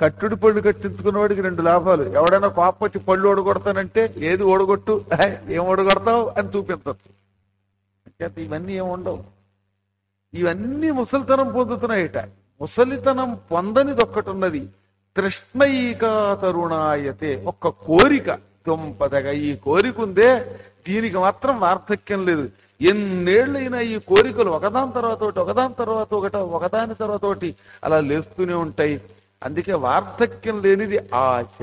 కట్టుడు పళ్ళు కట్టించుకున్న వాడికి రెండు లాభాలు ఎవడైనా కోపం వచ్చి పళ్ళు ఓడగొడతానంటే ఏది ఓడగొట్టు "హే, ఏం ఓడగొడతావు అని చూపించచ్చు అంచేత ఇవన్నీ ఏం ఉండవు ఇవన్నీ ముసలితనం పొందుతున్నాయట ముసలితనం పొందనిది ఒక్కటి ఉన్నది తృష్ణయికా తరుణాయతే ఒక్క కోరిక తుంపదగా ఈ కోరిక ఉందే దీనికి మాత్రం వార్ధక్యం లేదు ఎన్నేళ్ళైనా ఈ కోరికలు ఒకదాని తర్వాత ఒకటి ఒకదాని తర్వాత ఒకటి ఒకదాని తర్వాత ఒకటి అలా లేస్తూనే ఉంటాయి అందుకే వార్ధక్యం లేనిది ఆశ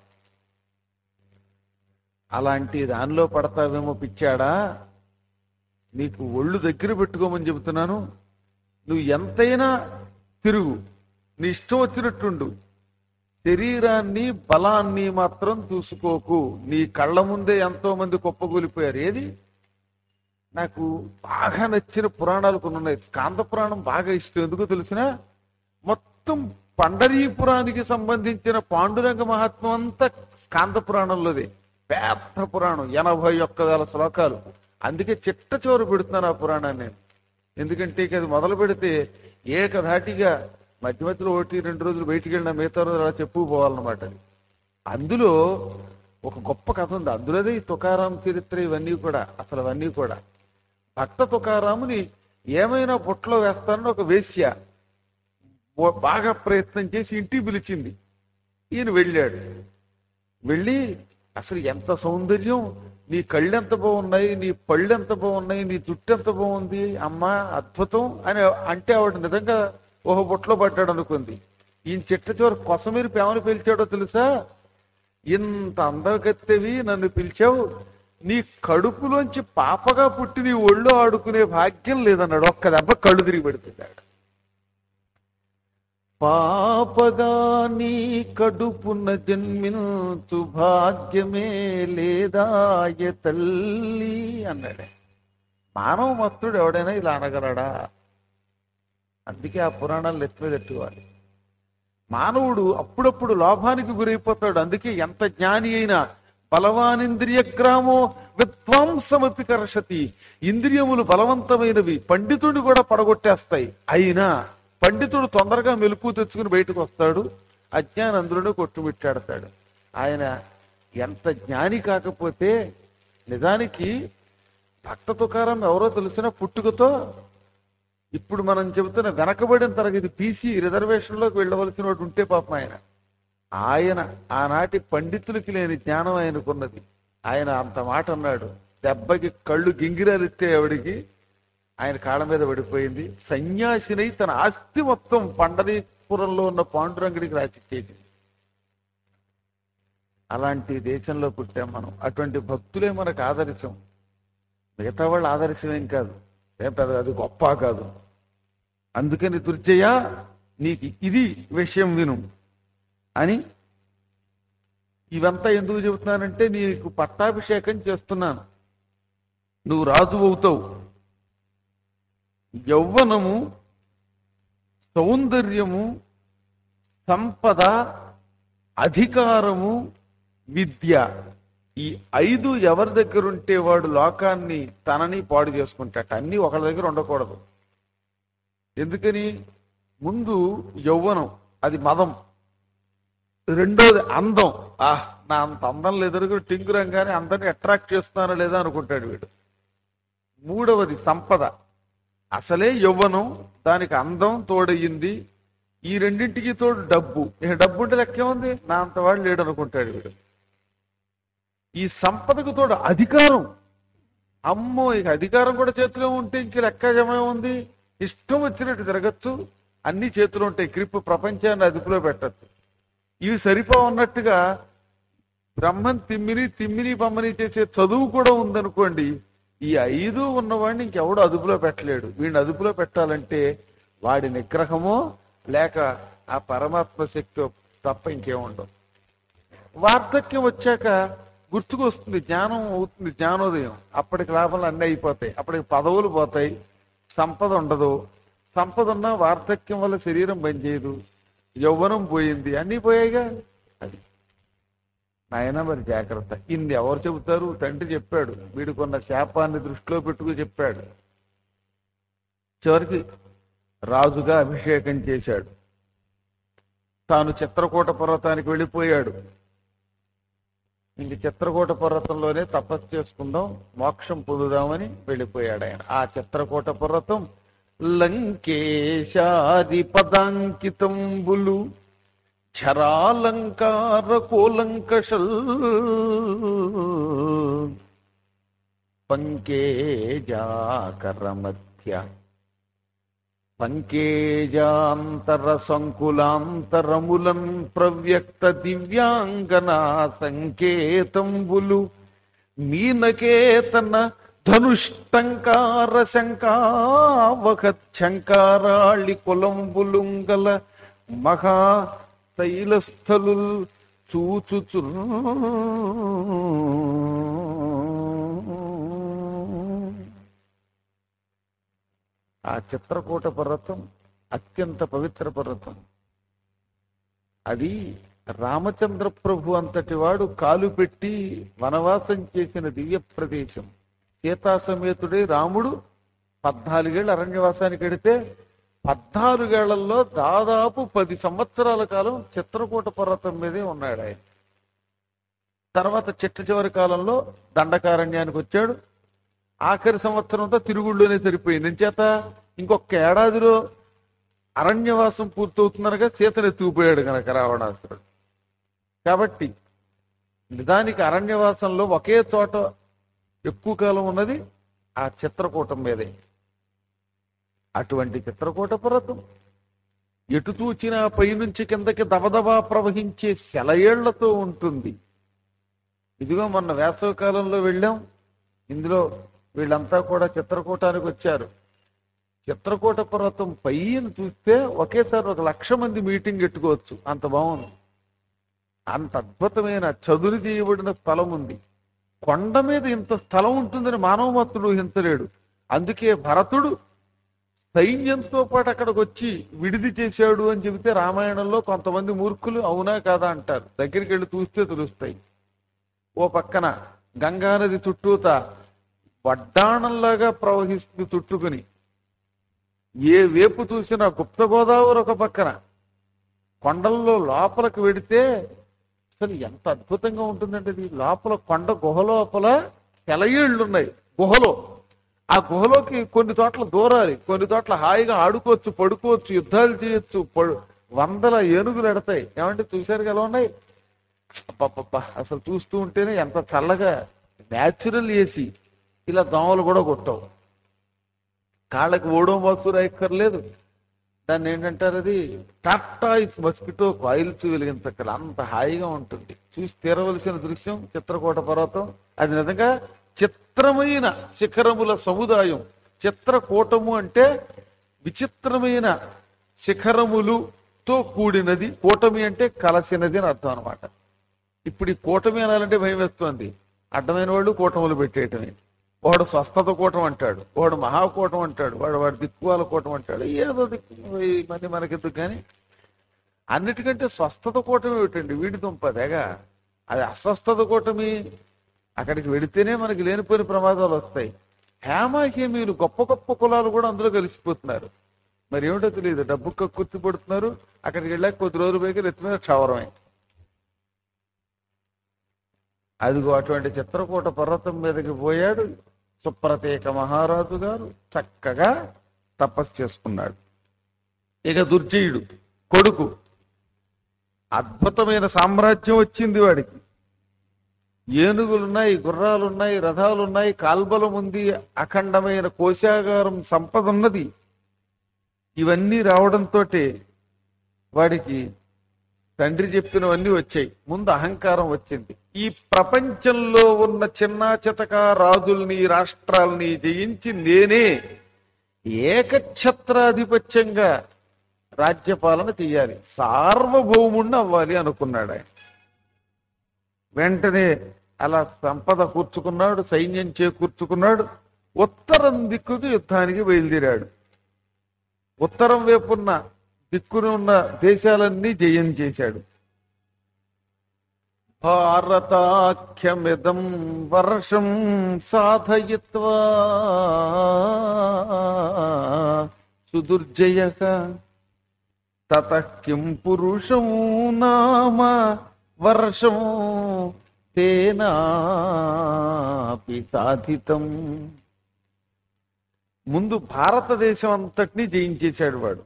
అలాంటి దానిలో పడతావేమో పిచ్చాడా నీకు ఒళ్ళు దగ్గర పెట్టుకోమని చెబుతున్నాను నువ్వు ఎంతైనా తిరుగు నీ ఇష్టం వచ్చినట్టుండు శరీరాన్ని బలాన్ని మాత్రం చూసుకోకు నీ కళ్ళ ముందే ఎంతో మంది కుప్పగూలిపోయారు ఏది నాకు బాగా నచ్చిన పురాణాలు కొన్ని ఉన్నాయి స్కాంద పురాణం బాగా ఇష్టం ఎందుకో తెలిసిన మొత్తం పండరీపురానికి సంబంధించిన పాండురంగ మహాత్మ్యం అంతా స్కాంద పురాణంలోదే పెద్ద పురాణం ఎనభై ఒక్క వేల శ్లోకాలు అందుకే చిట్ట చివరి పెడుతున్నాను ఆ పురాణాన్ని నేను ఎందుకంటే ఇక అది మొదలు పెడితే ఏకధాటిగా మధ్య మధ్యలో ఒకటి రెండు రోజులు బయటికి వెళ్ళిన మిగతా రోజులు అలా చెప్పుకుపోవాలన్నమాట అది అందులో ఒక గొప్ప కథ ఉంది అందులోదే ఈ తుకారాం చరిత్ర ఇవన్నీ కూడా అసలు అవన్నీ కూడా భక్త తుకారాముని ఏమైనా బుట్టలో వేస్తానని ఒక వేశ్య ఓ- బాగా ప్రయత్నం చేసి ఇంటికి పిలిచింది ఈయన వెళ్ళాడు వెళ్ళి అసలు ఎంత సౌందర్యం నీ కళ్ళు ఎంత బాగున్నాయి నీ పళ్ళు ఎంత బాగున్నాయి నీ జుట్టు ఎంత బాగుంది అమ్మా అద్భుతం అని అంటే ఆవిడ నిజంగా ఓహో బుట్టలో పడ్డాడు అనుకుంది ఈయన చిట్ట చివరి కొసమీరు పేమని పిలిచాడో తెలుసా ఇంత అందగత్తెవి నన్ను పిలిచావు నీ కడుపులోంచి పాపగా పుట్టి నీ ఒళ్ళో ఆడుకునే భాగ్యం లేదన్నాడు ఒక్క దెబ్బ కళ్ళు తిరిగి పెడుతున్నాడు పాపగా నీ కడుపున జన్మించు భాగ్యమే లేదాయ తల్లి అన్నాడే మానవ మస్తుడు ఎవడైనా ఇలా అనగలడా అందుకే ఆ పురాణాలు ఎత్తుకోవాలి మానవుడు అప్పుడప్పుడు లోభానికి గురైపోతాడు అందుకే ఎంత జ్ఞాని అయినా బలవానింద్రియ గ్రామో విధ్వంసమపి కర్షతి ఇంద్రియములు బలవంతమైనవి పండితుడు కూడా పడగొట్టేస్తాయి అయినా పండితుడు తొందరగా మెలకు తెచ్చుకుని బయటకు వస్తాడు అజ్ఞానందులోనే కొట్టుమిట్టాడతాడు ఆయన ఎంత జ్ఞాని కాకపోతే నిజానికి భక్త తుకారం ఎవరో తెలిసిన పుట్టుకతో ఇప్పుడు మనం చెబుతున్న వెనకబడిన తరగతి బీసీ రిజర్వేషన్లోకి వెళ్ళవలసిన వాడు ఉంటే పాపం ఆయన ఆయన ఆనాటి పండితులకి లేని జ్ఞానం ఆయనకున్నది ఆయన అంత మాట అన్నాడు దెబ్బకి కళ్ళు గింగిరాలిస్తే ఆవిడికి ఆయన కాళ్ళ మీద పడిపోయింది సన్యాసినై తన ఆస్తి మొత్తం పండరీపురంలో ఉన్న పాండురంగుడికి రాసిచ్చేది అలాంటి దేశంలో పుట్టాం మనం అటువంటి భక్తులే మనకు ఆదర్శం మిగతా వాళ్ళు ఆదర్శమేం కాదు ఏం పెద్ద అది గొప్ప కాదు అందుకని దుర్జయ నీకు ఇది విషయం విను అని ఇవంతా ఎందుకు చెబుతున్నానంటే నీకు పట్టాభిషేకం చేస్తున్నాను నువ్వు రాజు అవుతావు యౌవనము సౌందర్యము సంపద అధికారము విద్య ఈ ఐదు ఎవరి దగ్గర ఉంటే వాడు లోకాన్ని తనని పాడు చేసుకుంటాట అన్ని ఒకళ్ళ దగ్గర ఉండకూడదు ఎందుకని ముందు యౌవనం అది మదం రెండోది అందం ఆహ్ నా అంత అందం లేదు టింగురంగానే అందరిని అట్రాక్ట్ చేస్తున్నానా లేదా అనుకుంటాడు వీడు మూడవది సంపద అసలే యవ్వనం దానికి అందం తోడయ్యింది ఈ రెండింటికి తోడు డబ్బు ఇక డబ్బు ఉంటే లెక్కే ఉంది నా అంత వాడు లేడు అనుకుంటాడు వీడు ఈ సంపదకు తోడు అధికారం అమ్మో ఇక అధికారం కూడా చేతిలో ఉంటే ఇంక లెక్క జమ ఉంది ఇష్టం వచ్చినట్టు తిరగచ్చు అన్ని చేతిలో ఉంటాయి క్రిప్ ప్రపంచాన్ని అదుపులో పెట్టచ్చు ఇవి సరిపోన్నట్టుగా బ్రహ్మం తిమ్మిని తిమ్మిని బమ్మని చేసే చదువు కూడా ఉందనుకోండి ఈ ఐదు ఉన్నవాడిని ఇంకెవడు అదుపులో పెట్టలేడు వీడిని అదుపులో పెట్టాలంటే వాడి నిగ్రహమో లేక ఆ పరమాత్మ శక్తి తప్ప ఇంకేముండవు వార్ధక్యం వచ్చాక గుర్తుకు వస్తుంది జ్ఞానం అవుతుంది జ్ఞానోదయం అప్పటికి లాభాలు అన్నీ అయిపోతాయి అప్పటికి పదవులు పోతాయి సంపద ఉండదు సంపద ఉన్న వార్ధక్యం వల్ల శరీరం పనిచేయదు యవ్వనం పోయింది అన్నీ పోయాయిగా అది నాయన మరి జాగ్రత్త ఇన్ని ఎవరు చెబుతారు తండ్రి చెప్పాడు వీడికొన్న శాపాన్ని దృష్టిలో పెట్టుకు చెప్పాడు చివరికి రాజుగా అభిషేకం చేశాడు తాను చిత్రకూట పర్వతానికి వెళ్ళిపోయాడు ఇంక చిత్రకూట పర్వతంలోనే తపస్సు చేసుకుందాం మోక్షం పొందుదామని వెళ్ళిపోయాడు ఆయన ఆ చిత్రకూట పర్వతం లంకేశాది పదాంకితంబులు ఝరాలంకార కూలంకషల్ పంకేజాకర మధ్య పంకేజాంతర సంకులాంతరములన్ ప్రవ్యక్త దివ్యాంగనా సంకేతంబులు మీనకేతన ధనుష్టంకార శంకావహత్ శంకారాళి కులంబులుంగల మహా శైలస్థలు చూచుచు ఆ చిత్రకూట పర్వతం అత్యంత పవిత్ర పర్వతం అది రామచంద్ర ప్రభు అంతటి వాడు కాలు పెట్టి వనవాసం చేసిన దివ్య ప్రదేశం సీతా సమేతుడై రాముడు పద్నాలుగేళ్ళు అరణ్యవాసానికి వెడితే పద్నాలుగేళ్లలో దాదాపు పది సంవత్సరాల కాలం చిత్రకూట పర్వతం మీదే ఉన్నాడు ఆయన తర్వాత చిట్ట చివరి కాలంలో దండకారణ్యానికి వచ్చాడు ఆఖరి సంవత్సరంతో తిరుగుళ్ళోనే సరిపోయింది చేత ఇంకొక ఏడాదిలో అరణ్యవాసం పూర్తవుతున్నారుగా సీతను ఎత్తుకుపోయాడు కనుక రావణాసురుడు కాబట్టి నిజానికి అరణ్యవాసంలో ఒకే చోట ఎక్కువ కాలం ఉన్నది ఆ చిత్రకూటం మీదే అటువంటి చిత్రకూట పర్వతం ఎటు తూచినా పైనుంచి కిందకి దబదబా ప్రవహించే సెలయేళ్లతో ఉంటుంది ఇదిగో మొన్న వేసవి కాలంలో వెళ్ళాం ఇందులో వీళ్ళంతా కూడా చిత్రకూటానికి వచ్చారు చిత్రకూట పర్వతం పైన చూస్తే ఒకేసారి ఒక లక్ష మంది మీటింగ్ పెట్టుకోవచ్చు అంత బాగుంది అంత అద్భుతమైన చదును చేయబడిన స్థలం ఉంది కొండ మీద ఇంత స్థలం ఉంటుందని మానవమత్తుడు ఊహించలేడు అందుకే భరతుడు సైన్యంతో పాటు అక్కడికి వచ్చి విడిది చేశాడు అని చెబితే రామాయణంలో కొంతమంది మూర్ఖులు అవునా కాదా అంటారు దగ్గరికి వెళ్ళి చూస్తే తెలుస్తాయి ఓ పక్కన గంగానది చుట్టూత వడ్డాణంలాగా ప్రవహిస్తుంది చుట్టుకుని ఏ వేపు చూసినా గుప్త గోదావరి ఒక పక్కన కొండల్లో లోపలికి వెడితే అసలు ఎంత అద్భుతంగా ఉంటుందంటే ఇది లోపల కొండ గుహ లోపల సెలయేళ్ళు ఉన్నాయి గుహలో ఆ గుహలోకి కొన్ని చోట్ల దూరాలి కొన్ని చోట్ల హాయిగా ఆడుకోవచ్చు పడుకోవచ్చు యుద్ధాలు చేయొచ్చు పడు- వందల ఏనుగులు ఎడతాయి ఏమంటే చూశారు ఎలా ఉన్నాయి అబ్బబ్బబ్బా అసలు చూస్తూ ఉంటేనే ఎంత చల్లగా న్యాచురల్ ఏసీ ఇలా దోమలు కూడా కొట్టవు కాళ్ళకి ఓడో మసూరు ఎక్కర్లేదు దాన్ని ఏంటంటారు అది టాటాయిస్ మస్కిటో కాయిల్స్ వెలిగించక్కల అంత హాయిగా ఉంటుంది చూసి తీరవలసిన దృశ్యం చిత్రకూట పర్వతం అది నిజంగా చిత్రమైన శిఖరముల సముదాయం చిత్రకూటము అంటే విచిత్రమైన శిఖరములుతో కూడినది కూటమి అంటే కలసినది అని అర్థం అనమాట ఇప్పుడు ఈ కూటమి అనాలంటే భయం వేస్తోంది అడ్డమైన వాళ్ళు కూటములు పెట్టేయటమే వాడు స్వస్థత కూటం అంటాడు వాడు మహాకూటం అంటాడు వాడు వాడు దిక్కువాల కూటం అంటాడు ఏదో దిక్కు ఈ మధ్య మనకెందుకు కానీ అన్నిటికంటే స్వస్థత కూటమి ఏమిటండి వీడి దుంపదేగా అది అస్వస్థత కూటమి అక్కడికి వెడితేనే మనకి లేనిపోయిన ప్రమాదాలు వస్తాయి హేమాహేమీలు గొప్ప గొప్ప కులాలు కూడా అందులో కలిసిపోతున్నారు మరి ఏమిటో తెలియదు డబ్బు కక్కుర్తి పడుతున్నారు అక్కడికి వెళ్ళాక కొద్ది రోజులు పోయి ఎత్తి మీద క్షవరమే అదిగో అటువంటి చిత్రకూట పర్వతం మీదకి పోయాడు సుప్రతీక మహారాజు గారు చక్కగా తపస్సు చేసుకున్నాడు ఇక దుర్జయుడు కొడుకు అద్భుతమైన సామ్రాజ్యం వచ్చింది వాడికి ఏనుగులున్నాయి గుర్రాలున్నాయి రథాలున్నాయి కాల్బలం ఉంది అఖండమైన కోశాగారం సంపద ఉన్నది ఇవన్నీ రావడంతో వాడికి తండ్రి చెప్పినవన్నీ వచ్చాయి ముందు అహంకారం వచ్చింది ఈ ప్రపంచంలో ఉన్న చిన్న చితక రాజుల్ని రాష్ట్రాల్ని జయించి నేనే ఏకఛత్రాధిపత్యంగా రాజ్యపాలన చెయ్యాలి సార్వభౌముణ్ణి అవ్వాలి అనుకున్నాడు ఆయన వెంటనే అలా సంపద కూర్చుకున్నాడు సైన్యం చేకూర్చుకున్నాడు ఉత్తరం దిక్కుకు యుద్ధానికి బయలుదేరాడు ఉత్తరం వైపున్న దిక్కున ఉన్న దేశాలన్నీ జయం చేశాడు భారతాఖ్యమిదం వర్షం సాధయిత్వా సుదుర్జయ తత కిం పురుషం నామ వర్షం తేనాపి సాధితం ముందు భారతదేశం అంతటినీ జయించేశాడు వాడు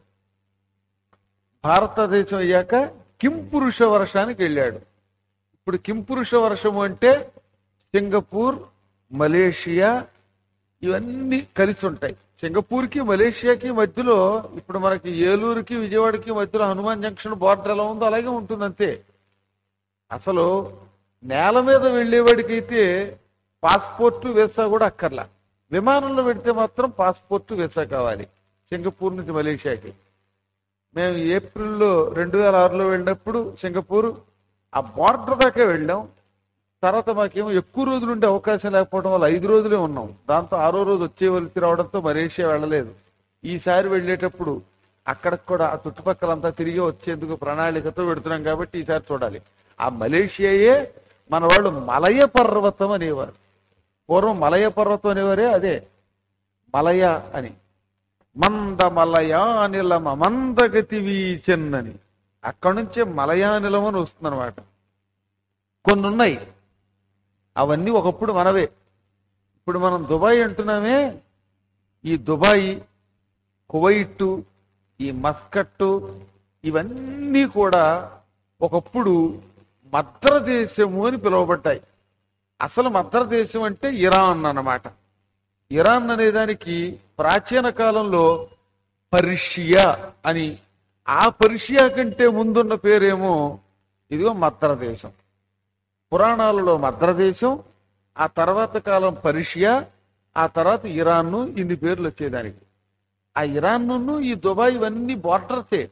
భారతదేశం అయ్యాక కిం పురుష వర్షానికి వెళ్ళాడు ఇప్పుడు కిం పురుష వర్షము అంటే సింగపూర్ మలేషియా ఇవన్నీ కలిసి ఉంటాయి సింగపూర్కి మలేషియాకి మధ్యలో ఇప్పుడు మనకి ఏలూరుకి విజయవాడకి మధ్యలో హనుమాన్ జంక్షన్ బార్డర్ ఎలా ఉందో అలాగే ఉంటుంది అంతే అసలు నేల మీద వెళ్ళేవాడికైతే పాస్పోర్ట్ వీసా కూడా అక్కర్లా విమానంలో పెడితే మాత్రం పాస్పోర్ట్ వీసా కావాలి సింగపూర్ నుంచి మలేషియాకి మేము ఏప్రిల్లో రెండు వేల ఆరులో వెళ్ళినప్పుడు సింగపూర్ ఆ బార్డర్ దాకా వెళ్ళాం తర్వాత మాకేమో ఎక్కువ రోజులు ఉండే అవకాశం లేకపోవడం వల్ల ఐదు రోజులే ఉన్నాం దాంతో ఆరో రోజు వచ్చేవలసి రావడంతో మలేషియా వెళ్ళలేదు ఈసారి వెళ్ళేటప్పుడు అక్కడికి కూడా ఆ చుట్టుపక్కలంతా తిరిగి వచ్చేందుకు ప్రణాళికతో పెడుతున్నాం కాబట్టి ఈసారి చూడాలి ఆ మలేషియాయే మన వాళ్ళు మలయ పర్వతం అనేవారు పూర్వం మలయ పర్వతం అనేవారే అదే మలయ అని మంద మలయానిలమ మందగతి వీచెన్నని అక్కడి నుంచే మలయానిలం అని వస్తుందన్నమాట కొన్ని ఉన్నాయి అవన్నీ ఒకప్పుడు మనవే ఇప్పుడు మనం దుబాయ్ అంటున్నామే ఈ దుబాయ్ కువైట్ ఈ మస్కట్టు ఇవన్నీ కూడా ఒకప్పుడు మద్రదేశము అని పిలువబడ్డాయి అసలు మద్రదేశం అంటే ఇరాన్ అన్నమాట ఇరాన్ అనే దానికి ప్రాచీన కాలంలో పర్షియా అని ఆ పర్షియా కంటే ముందున్న పేరేమో ఇదిగో మద్రదేశం పురాణాలలో మద్రదేశం ఆ తర్వాత కాలం పర్షియా ఆ తర్వాత ఇరాన్ ఇన్ని పేర్లు వచ్చేదానికి ఆ ఇరాన్ ఈ దుబాయ్ ఇవన్నీ బార్డర్సే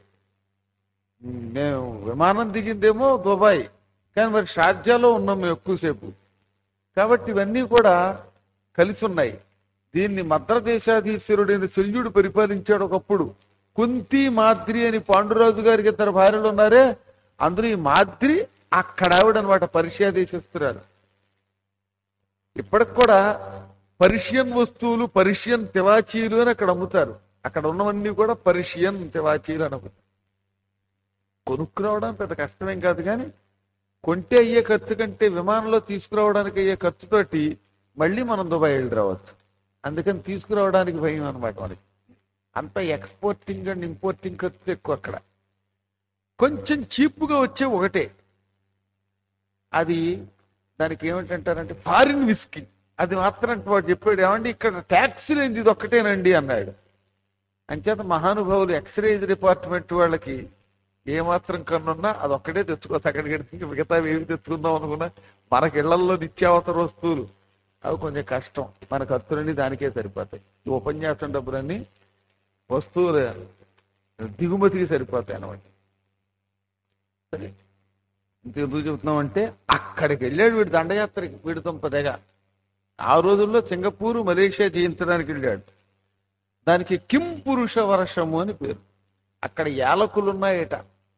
మేము విమానం దిగిందేమో దుబాయ్ కానీ మరి షార్జాలో ఉన్నాం మేము ఎక్కువసేపు కాబట్టి ఇవన్నీ కూడా కలిసి ఉన్నాయి దీన్ని మద్రదేశాధీశ్వరుడైన శల్యుడు పరిపాలించాడు ఒకప్పుడు కుంతి మాద్రి అని పాండురాజు గారికి ఇద్దరు భార్యలు ఉన్నారే అందులో ఈ మాద్రి అక్కడ ఆవిడ అనమాట పర్షియా దేశస్తురాలు ఇప్పటికి కూడా పర్షియన్ వస్తువులు పర్షియన్ తివాచీలు అని అక్కడ అమ్ముతారు అక్కడ ఉన్నవన్నీ కూడా పర్షియన్ తివాచీలు అని అమ్ముతారు కొనుక్కురావడం పెద్ద కష్టమేం కాదు కానీ కొంటే అయ్యే ఖర్చు కంటే విమానంలో తీసుకురావడానికి అయ్యే ఖర్చుతోటి మళ్ళీ మనం దుబాయ్ వెళ్ళి రావచ్చు అందుకని తీసుకురావడానికి భయం అనమాట మనకి అంత ఎక్స్పోర్టింగ్ అండ్ ఇంపోర్టింగ్ ఖర్చు ఎక్కువ అక్కడ కొంచెం చీప్గా వచ్చే ఒకటే అది దానికి ఏమిటంటారంటే ఫారిన్ విస్కీ అది మాత్రం వాడు చెప్పాడు ఏమండి ఇక్కడ ట్యాక్స్ లేనిది ఇది ఒక్కటేనండి అన్నాడు అంచేత మహానుభావులు ఎక్సైజ్ డిపార్ట్మెంట్ వాళ్ళకి ఏ మాత్రం కన్నున్నా అది ఒక్కటే తెచ్చుకోవచ్చు అక్కడికి వెళ్తే మిగతా ఏమి తెచ్చుకుందాం అనుకున్నా మనకి ఇళ్లలో నిత్యావసర వస్తువులు అవి కొంచెం కష్టం మన ఖర్చులన్నీ దానికే సరిపోతాయి ఈ ఉపన్యాసం డబ్బులన్నీ వస్తువులు దిగుమతికి సరిపోతాయి అన్నమాట సరే ఇంకెందుకు చెబుతున్నామంటే అక్కడికి వెళ్ళాడు వీడు దండయాత్రకి వీడు తుంపదగా ఆ రోజుల్లో సింగపూర్ మలేషియా జయించడానికి వెళ్ళాడు దానికి కిం పురుష వర్షము అని పేరు అక్కడ యాలకులు ఉన్నాయట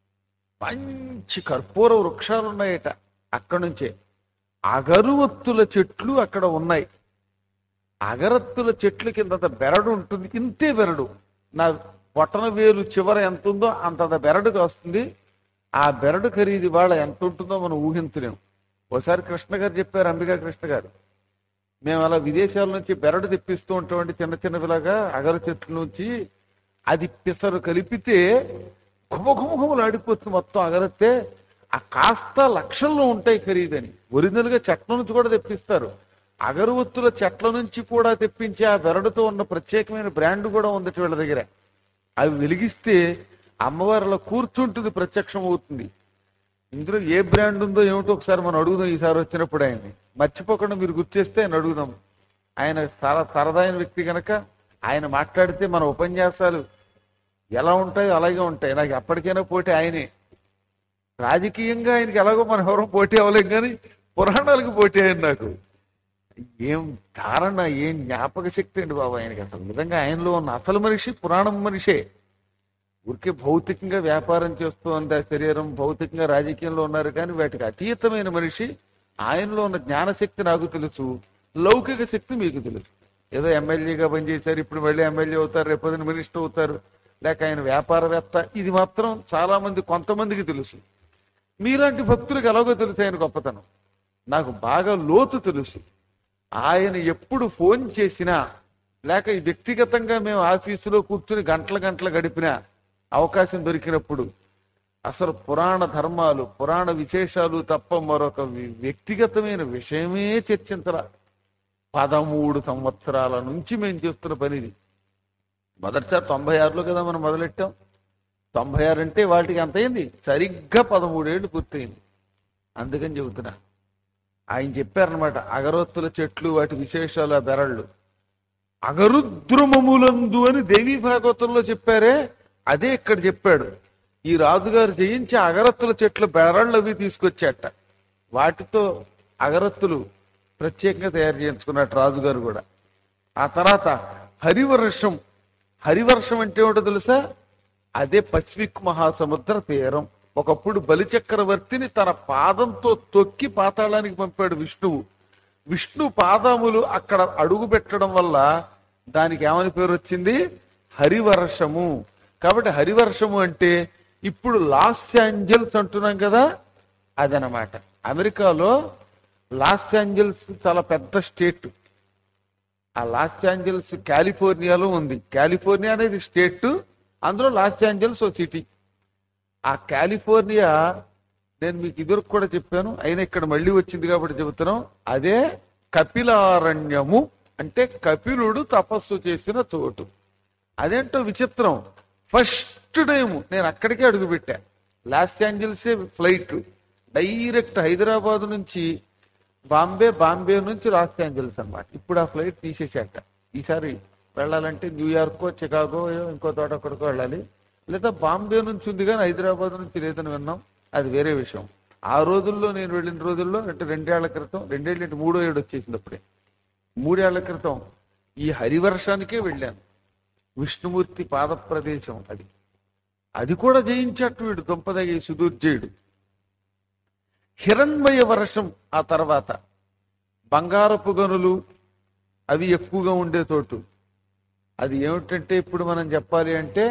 మంచి కర్పూర వృక్షాలు ఉన్నాయట అక్కడ నుంచే అగరువత్తుల చెట్లు అక్కడ ఉన్నాయి అగరత్తుల చెట్ల కింద బెరడు ఉంటుంది ఇంతే బెరడు నా బొట్టన వేలు చివర ఎంత ఉందో అంత బెరడు వస్తుంది ఆ బెరడు ఖరీదు వాళ్ళ ఎంత ఉంటుందో మనం ఊహించలేం ఒకసారి కృష్ణ గారు చెప్పారు అంబికా కృష్ణ గారు మేము అలా విదేశాల నుంచి బెరడు తెప్పిస్తూ ఉంటామండి చిన్న చిన్నవిలాగా అగరు చెట్ల నుంచి అది పిసరు కలిపితే ఘుమఘుమఘుమలు ఆడిపోతుంది మొత్తం అగరత్తే ఆ కాస్త లక్షల్లో ఉంటాయి ఖరీదని ఒరిజినల్ గా చెట్ల నుంచి కూడా తెప్పిస్తారు అగరవత్తుల చెట్ల నుంచి కూడా తెప్పించే ఆ బెరడుతో ఉన్న ప్రత్యేకమైన బ్రాండ్ కూడా ఉంది వీళ్ళ దగ్గర అవి వెలిగిస్తే అమ్మవారు అలా కూర్చుంటుంది ప్రత్యక్షం అవుతుంది ఇందులో ఏ బ్రాండ్ ఉందో ఏమిటో ఒకసారి మనం అడుగుదాం ఈసారి వచ్చినప్పుడు ఆయన్ని మర్చిపోకుండా మీరు గుర్తు చేస్తే ఆయన అడుగుదాం ఆయన చాలా సరదాయిన వ్యక్తి కనుక ఆయన మాట్లాడితే మన ఉపన్యాసాలు ఎలా ఉంటాయో అలాగే ఉంటాయి నాకు ఎప్పటికైనా పోటీ ఆయనే రాజకీయంగా ఆయనకి ఎలాగో మనం ఎవరో పోటీ అవ్వలేం కానీ పురాణాలకు పోటీ ఆయన నాకు ఏం ధారణ ఏం జ్ఞాపక శక్తి అండి బాబు ఆయనకి అసలు నిజంగా ఆయనలో ఉన్న అసలు మనిషి పురాణం మనిషే ఊరికే భౌతికంగా వ్యాపారం చేస్తూ ఉంది ఆ శరీరం భౌతికంగా రాజకీయంలో ఉన్నారు కానీ వాటికి అతీతమైన మనిషి ఆయనలో ఉన్న జ్ఞానశక్తి నాకు తెలుసు లౌకిక శక్తి మీకు తెలుసు ఏదో ఎమ్మెల్యేగా పనిచేశారు ఇప్పుడు మళ్ళీ ఎమ్మెల్యే అవుతారు రేపొద్దున మినిస్టర్ అవుతారు లేక ఆయన వ్యాపారవేత్త ఇది మాత్రం చాలా మంది కొంతమందికి తెలుసు మీలాంటి భక్తులకు ఎలాగో తెలుసు ఆయన గొప్పతనం నాకు బాగా లోతు తెలుసు ఆయన ఎప్పుడు ఫోన్ చేసినా లేక ఈ వ్యక్తిగతంగా మేము ఆఫీసులో కూర్చుని గంటల గంటలు గడిపిన అవకాశం దొరికినప్పుడు అసలు పురాణ ధర్మాలు పురాణ విశేషాలు తప్ప మరొక వి- వ్యక్తిగతమైన విషయమే చర్చించరా పదమూడు సంవత్సరాల నుంచి మేము చేస్తున్న పనిది మొదటిసారి తొంభై ఆరులో కదా మనం మొదలెట్టాం తొంభై ఆరు అంటే వాటికి ఎంత అయింది సరిగ్గా పదమూడేళ్లు పూర్తయింది అందుకని చెబుతున్నా ఆయన చెప్పారనమాట అగరొత్తుల చెట్లు వాటి విశేషాలు ఆ బెరళ్ళు అగరుద్రుమములందు అని దేవీ భాగవతంలో చెప్పారే అదే ఇక్కడ చెప్పాడు ఈ రాజుగారు జయించి అగరత్తుల చెట్ల బెరళ్ళు అవి తీసుకొచ్చాట వాటితో అగరత్తులు ప్రత్యేకంగా తయారు చేయించుకున్నట్టు రాజుగారు కూడా ఆ తర్వాత హరివర్షం హరివర్షం అంటే ఏమిటో తెలుసా అదే పసిఫిక్ మహాసముద్ర తీరం ఒకప్పుడు బలిచక్రవర్తిని తన పాదంతో తొక్కి పాతాళానికి పంపాడు విష్ణువు విష్ణు పాదములు అక్కడ అడుగు పెట్టడం వల్ల దానికి ఏమని పేరు వచ్చింది హరివర్షము కాబట్టి హరివర్షము అంటే ఇప్పుడు లాస్ ఏంజల్స్ అంటున్నాం కదా అదనమాట అమెరికాలో లాస్ ఏంజల్స్ చాలా పెద్ద స్టేట్ ఆ లాస్ ఏంజల్స్ కాలిఫోర్నియాలో ఉంది కాలిఫోర్నియా అనేది స్టేట్ అందులో లాస్ ఏంజల్స్ ఓ సిటీ ఆ కాలిఫోర్నియా నేను మీకు ఇదివరకు కూడా చెప్పాను అయినా ఇక్కడ మళ్ళీ వచ్చింది కాబట్టి చెబుతున్నాం అదే కపిలారణ్యము అంటే కపిలుడు తపస్సు చేసిన చోటు అదేంటో విచిత్రం ఫస్ట్ టైం నేను అక్కడికే అడుగు పెట్టా లాస్ ఏంజల్సే ఫ్లైట్ డైరెక్ట్ హైదరాబాద్ నుంచి బాంబే బాంబే నుంచి లాస్ ఏంజల్స్ అన్నమాట ఇప్పుడు ఆ ఫ్లైట్ తీసేసాట ఈసారి వెళ్ళాలంటే న్యూయార్కో చికాగో ఇంకో తోట ఎక్కడికో వెళ్ళాలి లేదా బాంబే నుంచి ఉంది కానీ హైదరాబాద్ నుంచి లేదని విన్నాం అది వేరే విషయం ఆ రోజుల్లో నేను వెళ్ళిన రోజుల్లో అంటే రెండేళ్ల క్రితం రెండేళ్ళు అంటే మూడో ఏడు వచ్చేసింది అప్పుడే మూడేళ్ల క్రితం ఈ హరివర్షానికే వెళ్ళాను విష్ణుమూర్తి పాద ప్రదేశం అది అది కూడా జయించట్టు వీడు దుంపదగి సుదూర్జయుడు హిరణ్మయ వర్షం ఆ తర్వాత బంగారపు గనులు అవి ఎక్కువగా ఉండే చోటు అది ఏమిటంటే ఇప్పుడు మనం చెప్పాలి అంటే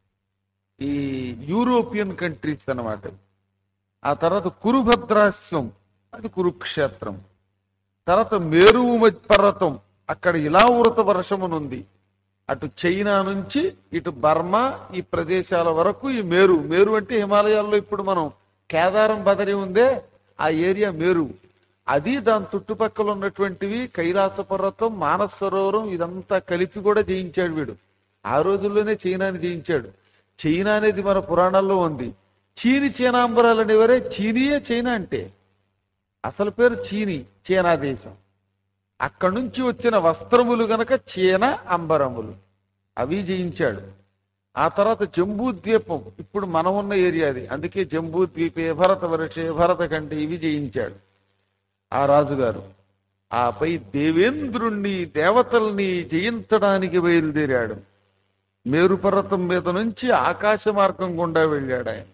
ఈ యూరోపియన్ కంట్రీస్ అన్నమాట ఆ తర్వాత కురుభద్రాశ్వం అది కురుక్షేత్రం తర్వాత మేరువు మధ్య పర్వతం అక్కడ ఇలావృత వర్షమునుంది అటు చైనా నుంచి ఇటు బర్మా ఈ ప్రదేశాల వరకు ఈ మేరు మేరు అంటే హిమాలయాల్లో ఇప్పుడు మనం కేదారం బదరి ఉందే ఆ ఏరియా మేరు అది దాని చుట్టుపక్కల ఉన్నటువంటివి కైలాస పర్వతం మానస సరోవరం ఇదంతా కలిపి కూడా జయించాడు వీడు ఆ రోజుల్లోనే చైనాని జయించాడు చైనా అనేది మన పురాణాల్లో ఉంది చీని చీనాంబరాలు అనేవరే చీనియే చైనా అంటే అసలు పేరు చీని చీనా దేశం అక్కడి నుంచి వచ్చిన వస్త్రములు గనక చీన అంబరములు అవి జయించాడు ఆ తర్వాత జంబూ ద్వీపం ఇప్పుడు మనం ఉన్న ఏరియా అది అందుకే జంబూ ద్వీపే భరత వర్షే భరత కంటే ఇవి జయించాడు ఆ రాజుగారు ఆపై దేవేంద్రుణ్ణి దేవతల్ని జయించడానికి బయలుదేరాడు మేరు పర్వతం మీద నుంచి ఆకాశ మార్గం గుండా వెళ్ళాడు ఆయన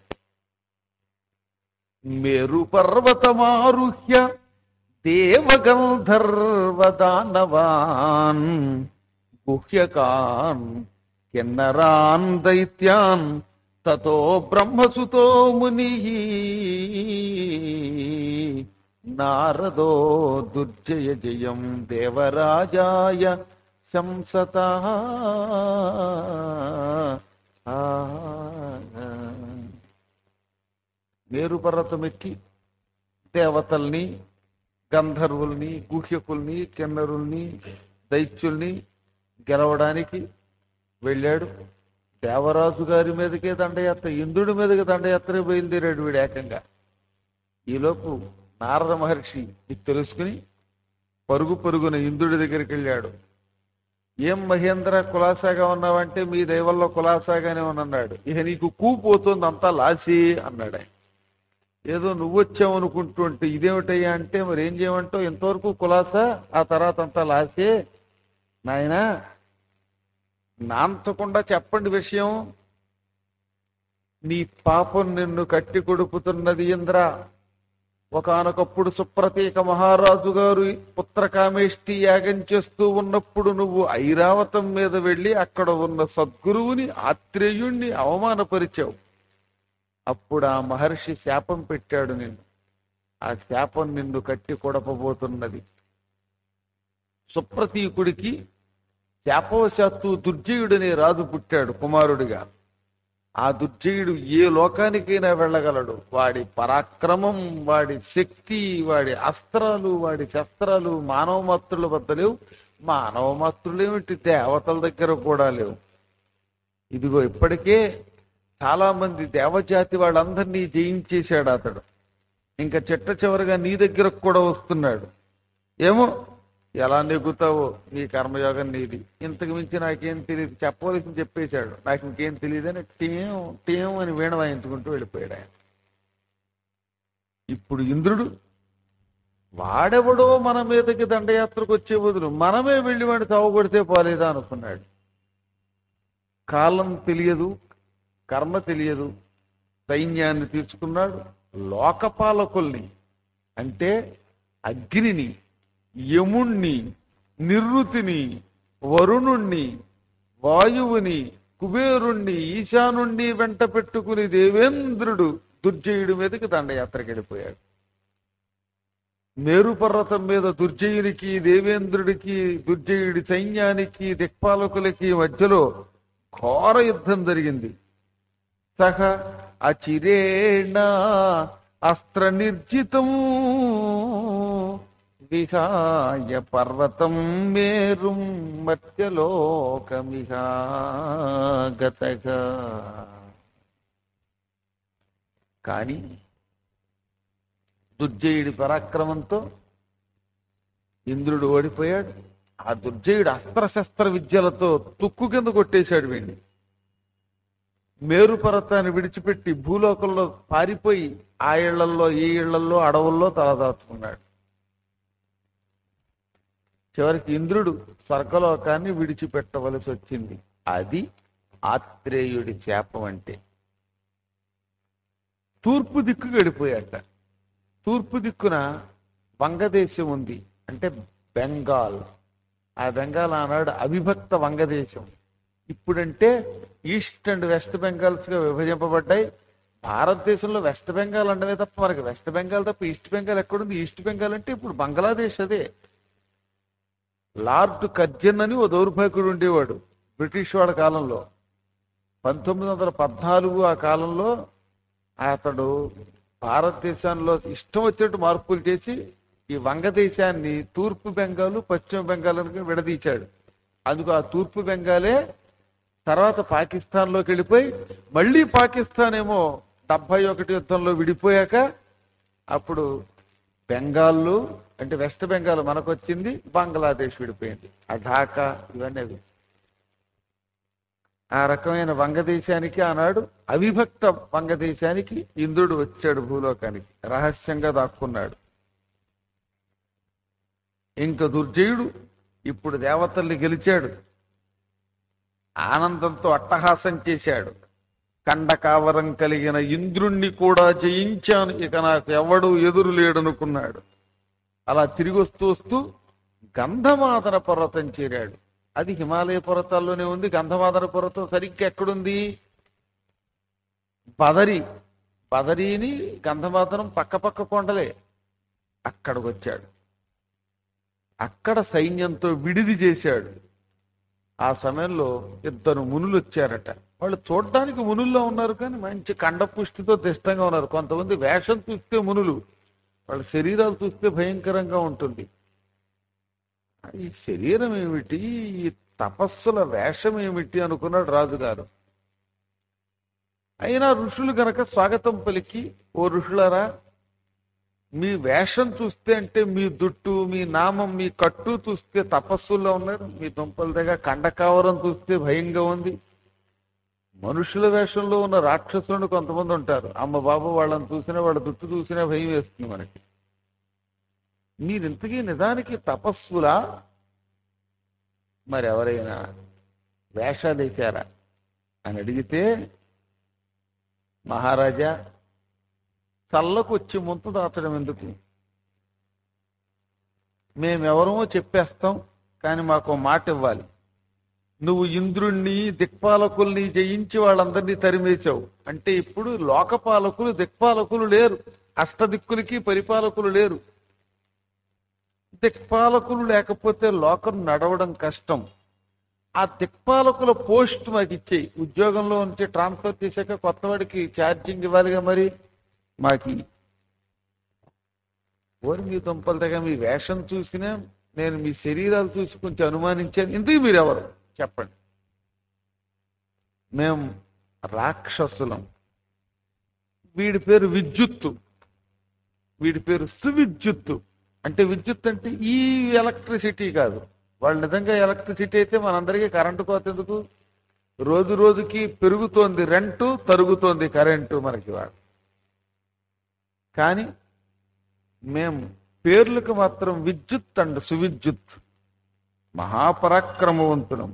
మేరు పర్వతమారుహ్య దేవగంధర్వదానవాన్ గుహ్యకాన్ కిన్నరాన్ దైత్యాన్ తతో బ్రహ్మసుతో ముని నారదో దుర్జయ జయం దేవరాజాయ శంసత మేరు పర్వతం ఎక్కి దేవతల్ని గంధర్వుల్ని గుహ్యకుల్ని కిన్నరుల్ని దైత్యుల్ని గెలవడానికి వెళ్ళాడు దేవరాజు గారి మీదకే దండయాత్ర ఇంద్రుడి మీదకి దండయాత్ర బయలుదేరాడు వీడు ఏకంగా ఈలోపు నారద మహర్షి ఇది తెలుసుకుని పరుగు పరుగున ఇంద్రుడి దగ్గరికి వెళ్ళాడు ఏం మహేంద్ర కులాసాగా ఉన్నావంటే మీ దైవల్లో కులాసాగానే ఉన్నాడు ఇక నీకు కూ పోతుంది అంతా లాసి అన్నాడు ఆయన ఏదో నువ్వు వచ్చావు అనుకుంటుంటే ఇదేమిటయ్యా అంటే మరి ఏం చేయమంటావు ఇంతవరకు కులాసా ఆ తర్వాత అంతా లాసే నాయనా నాంచకుండా చెప్పండి విషయం నీ పాపం నిన్ను కట్టి కొడుకుతున్నది ఇంద్ర ఒకనొకప్పుడు సుప్రతీక మహారాజు గారు పుత్రకామేష్టి యాగం చేస్తూ ఉన్నప్పుడు నువ్వు ఐరావతం మీద వెళ్లి అక్కడ ఉన్న సద్గురువుని ఆత్రేయుణ్ణి అవమానపరిచావు అప్పుడు ఆ మహర్షి శాపం పెట్టాడు నిన్ను ఆ శాపం నిన్ను కట్టి కొడపబోతున్నది సుప్రతీకుడికి శాపవశాత్తు దుర్జయుడనే రాజు పుట్టాడు కుమారుడిగా ఆ దుర్జయుడు ఏ లోకానికైనా వెళ్ళగలడు వాడి పరాక్రమం వాడి శక్తి వాడి అస్త్రాలు వాడి శస్త్రాలు మానవ మాతృల వద్ద లేవు మానవ మాతృలేమిటి దేవతల దగ్గర కూడా లేవు ఇదిగో ఇప్పటికే చాలా మంది దేవజాతి వాళ్ళందరినీ జయించేశాడు అతడు ఇంకా చిట్ట చివరిగా నీ దగ్గరకు కూడా వస్తున్నాడు ఏమో ఎలా నెగ్గుతావో నీ కర్మయోగం నీది ఇంతకు మించి నాకేం తెలియదు చెప్పవలసింది చెప్పేశాడు నాకు ఇంకేం తెలియదని టీం టీం అని వీణ వాయించుకుంటూ వెళ్ళిపోయాడు ఆయన ఇప్పుడు ఇంద్రుడు వాడెవడో మన మీదకి దండయాత్రకు వచ్చే బదులు మనమే వెళ్ళి వాడిని తావగొడితే పోలేదా అనుకున్నాడు కాలం తెలియదు కర్మ తెలియదు సైన్యాన్ని తీసుకున్నాడు లోకపాలకుల్ని అంటే అగ్నిని యముణ్ణి నిరుతిని వరుణుణ్ణి వాయువుని కుబేరుణ్ణి ఈశానుణ్ణి వెంట పెట్టుకుని దేవేంద్రుడు దుర్జయుడి మీదకి దండయాత్రకి వెళ్ళిపోయాడు మేరు పర్వతం మీద దుర్జయునికి దేవేంద్రుడికి దుర్జయుడి సైన్యానికి దిక్పాలకులకి మధ్యలో ఘోర యుద్ధం జరిగింది సహ అచిరేణ అస్త్ర నిర్జితం విహాయ పర్వతం మేరుం మధ్యలోకమిహాగతగా కానీ దుర్జయుడి పరాక్రమంతో ఇంద్రుడు ఓడిపోయాడు ఆ దుర్జయుడు అస్త్రశస్త్ర విద్యలతో తుక్కు కింద కొట్టేశాడు వీడిని మేరు పర్వతాన్ని విడిచిపెట్టి భూలోకంలో పారిపోయి ఆ ఇళ్లల్లో ఈ ఇళ్లల్లో అడవుల్లో తలదాచుకున్నాడు చివరికి ఇంద్రుడు స్వర్గలోకాన్ని విడిచిపెట్టవలసి వచ్చింది అది ఆత్రేయుడి శాపం అంటే తూర్పు దిక్కు గడిపోయాట తూర్పు దిక్కున వంగదేశం ఉంది అంటే బెంగాల్ ఆ బెంగాల్ ఆనాడు అవిభక్త వంగదేశం ఇప్పుడంటే ఈస్ట్ అండ్ వెస్ట్ బెంగాల్స్ గా విభజింపబడ్డాయి భారతదేశంలో వెస్ట్ బెంగాల్ అంటమే తప్ప మనకి వెస్ట్ బెంగాల్ తప్ప ఈస్ట్ బెంగాల్ ఎక్కడుంది ఈస్ట్ బెంగాల్ అంటే ఇప్పుడు బంగ్లాదేశ్ అదే లార్డ్ కర్జన్ అని ఓ దౌర్భాగ్యుడు ఉండేవాడు బ్రిటిష్ వాడి కాలంలో పంతొమ్మిది వందల పద్నాలుగు ఆ కాలంలో అతడు భారతదేశంలో ఇష్టం వచ్చినట్టు మార్పులు చేసి ఈ వంగదేశాన్ని తూర్పు బెంగాల్ పశ్చిమ బెంగాల్ అని విడదీశాడు అందుకు ఆ తూర్పు బెంగాలే తర్వాత పాకిస్తాన్లోకి వెళ్ళిపోయి మళ్ళీ పాకిస్తాన్ ఏమో డెబ్బై ఒకటి యుద్ధంలో విడిపోయాక అప్పుడు బెంగాల్లో అంటే వెస్ట్ బెంగాల్ మనకు వచ్చింది బంగ్లాదేశ్ విడిపోయింది ఆ ఢాకా ఇవన్నీ అవి. ఆ రకమైన వంగదేశానికి ఆనాడు అవిభక్త వంగదేశానికి ఇంద్రుడు వచ్చాడు భూలోకానికి రహస్యంగా దాక్కున్నాడు ఇంక దుర్జయుడు ఇప్పుడు దేవతల్ని గెలిచాడు ఆనందంతో అట్టహాసం చేశాడు కండకావరం కలిగిన ఇంద్రుణ్ణి కూడా జయించాను ఇక నాకు ఎవడు ఎదురు లేడనుకున్నాడు అలా తిరిగి వస్తూ వస్తూ గంధమాదన పర్వతం చేరాడు అది హిమాలయ పర్వతాల్లోనే ఉంది గంధమాదన పర్వతం సరిగ్గా ఎక్కడుంది బదరి బదరీని గంధమాదనం పక్క పక్క కొండలే అక్కడికి వచ్చాడు అక్కడ సైన్యంతో విడిది చేశాడు ఆ సమయంలో ఇద్దరు మునులు వచ్చారట వాళ్ళు చూడడానికి మునుల్లో ఉన్నారు కానీ మంచి కండపుష్టితో దిష్టంగా ఉన్నారు కొంతమంది వేషం చూస్తే మునులు వాళ్ళ శరీరాలు చూస్తే భయంకరంగా ఉంటుంది ఈ శరీరం ఏమిటి ఈ తపస్సుల వేషం ఏమిటి అనుకున్నాడు రాజుగారు అయినా ఋషులు గనక స్వాగతం పలికి ఓ ఋషులరా మీ వేషం చూస్తే అంటే మీ దుట్టు మీ నామం మీ కట్టు చూస్తే తపస్సుల్లో ఉన్నారు మీ దుంపల దగ్గర కండకావరం చూస్తే భయంగా ఉంది మనుషుల వేషంలో ఉన్న రాక్షసులను కొంతమంది ఉంటారు అమ్మ బాబు వాళ్ళని చూసినా వాళ్ళ దుట్టు చూసినా భయం వేస్తుంది మనకి మీరు ఇంతకీ నిజానికి తపస్సులా మరి ఎవరైనా వేషాలు వేశారా అని అడిగితే మహారాజా చల్లకు వచ్చి ముంత దాచడం ఎందుకు మేమెవరమో చెప్పేస్తాం కానీ మాకు ఓ మాట ఇవ్వాలి నువ్వు ఇంద్రుణ్ణి దిక్పాలకుల్ని జయించి వాళ్ళందరినీ తరిమేశావు అంటే ఇప్పుడు లోకపాలకులు దిక్పాలకులు లేరు అష్టదిక్కులకి పరిపాలకులు లేరు దిక్పాలకులు లేకపోతే లోకం నడవడం కష్టం ఆ దిక్పాలకుల పోస్ట్ మాకు ఇచ్చేయి ఉద్యోగంలో నుంచి ట్రాన్స్ఫర్ చేశాక కొత్త వాడికి ఛార్జింగ్ ఇవ్వాలిగా మరి మాకి ఓరి మీ దుంపలు దగ్గర మీ వేషం చూసినా నేను మీ శరీరాలు చూసి కొంచెం అనుమానించాను ఇందుకు మీరెవరు చెప్పండి మేము రాక్షసులం వీడి పేరు విద్యుత్తు వీడి పేరు సువిద్యుత్తు అంటే విద్యుత్ అంటే ఈ ఎలక్ట్రిసిటీ కాదు వాళ్ళు నిజంగా ఎలక్ట్రిసిటీ అయితే మనందరికీ కరెంటు కోత ఎందుకు రోజు రోజుకి పెరుగుతోంది రెంటు తరుగుతోంది కరెంటు మనకి వాడు కానీ మేము పేర్లకు మాత్రం విద్యుత్ అండ్ సువిద్యుత్ మహాపరాక్రమవంతులం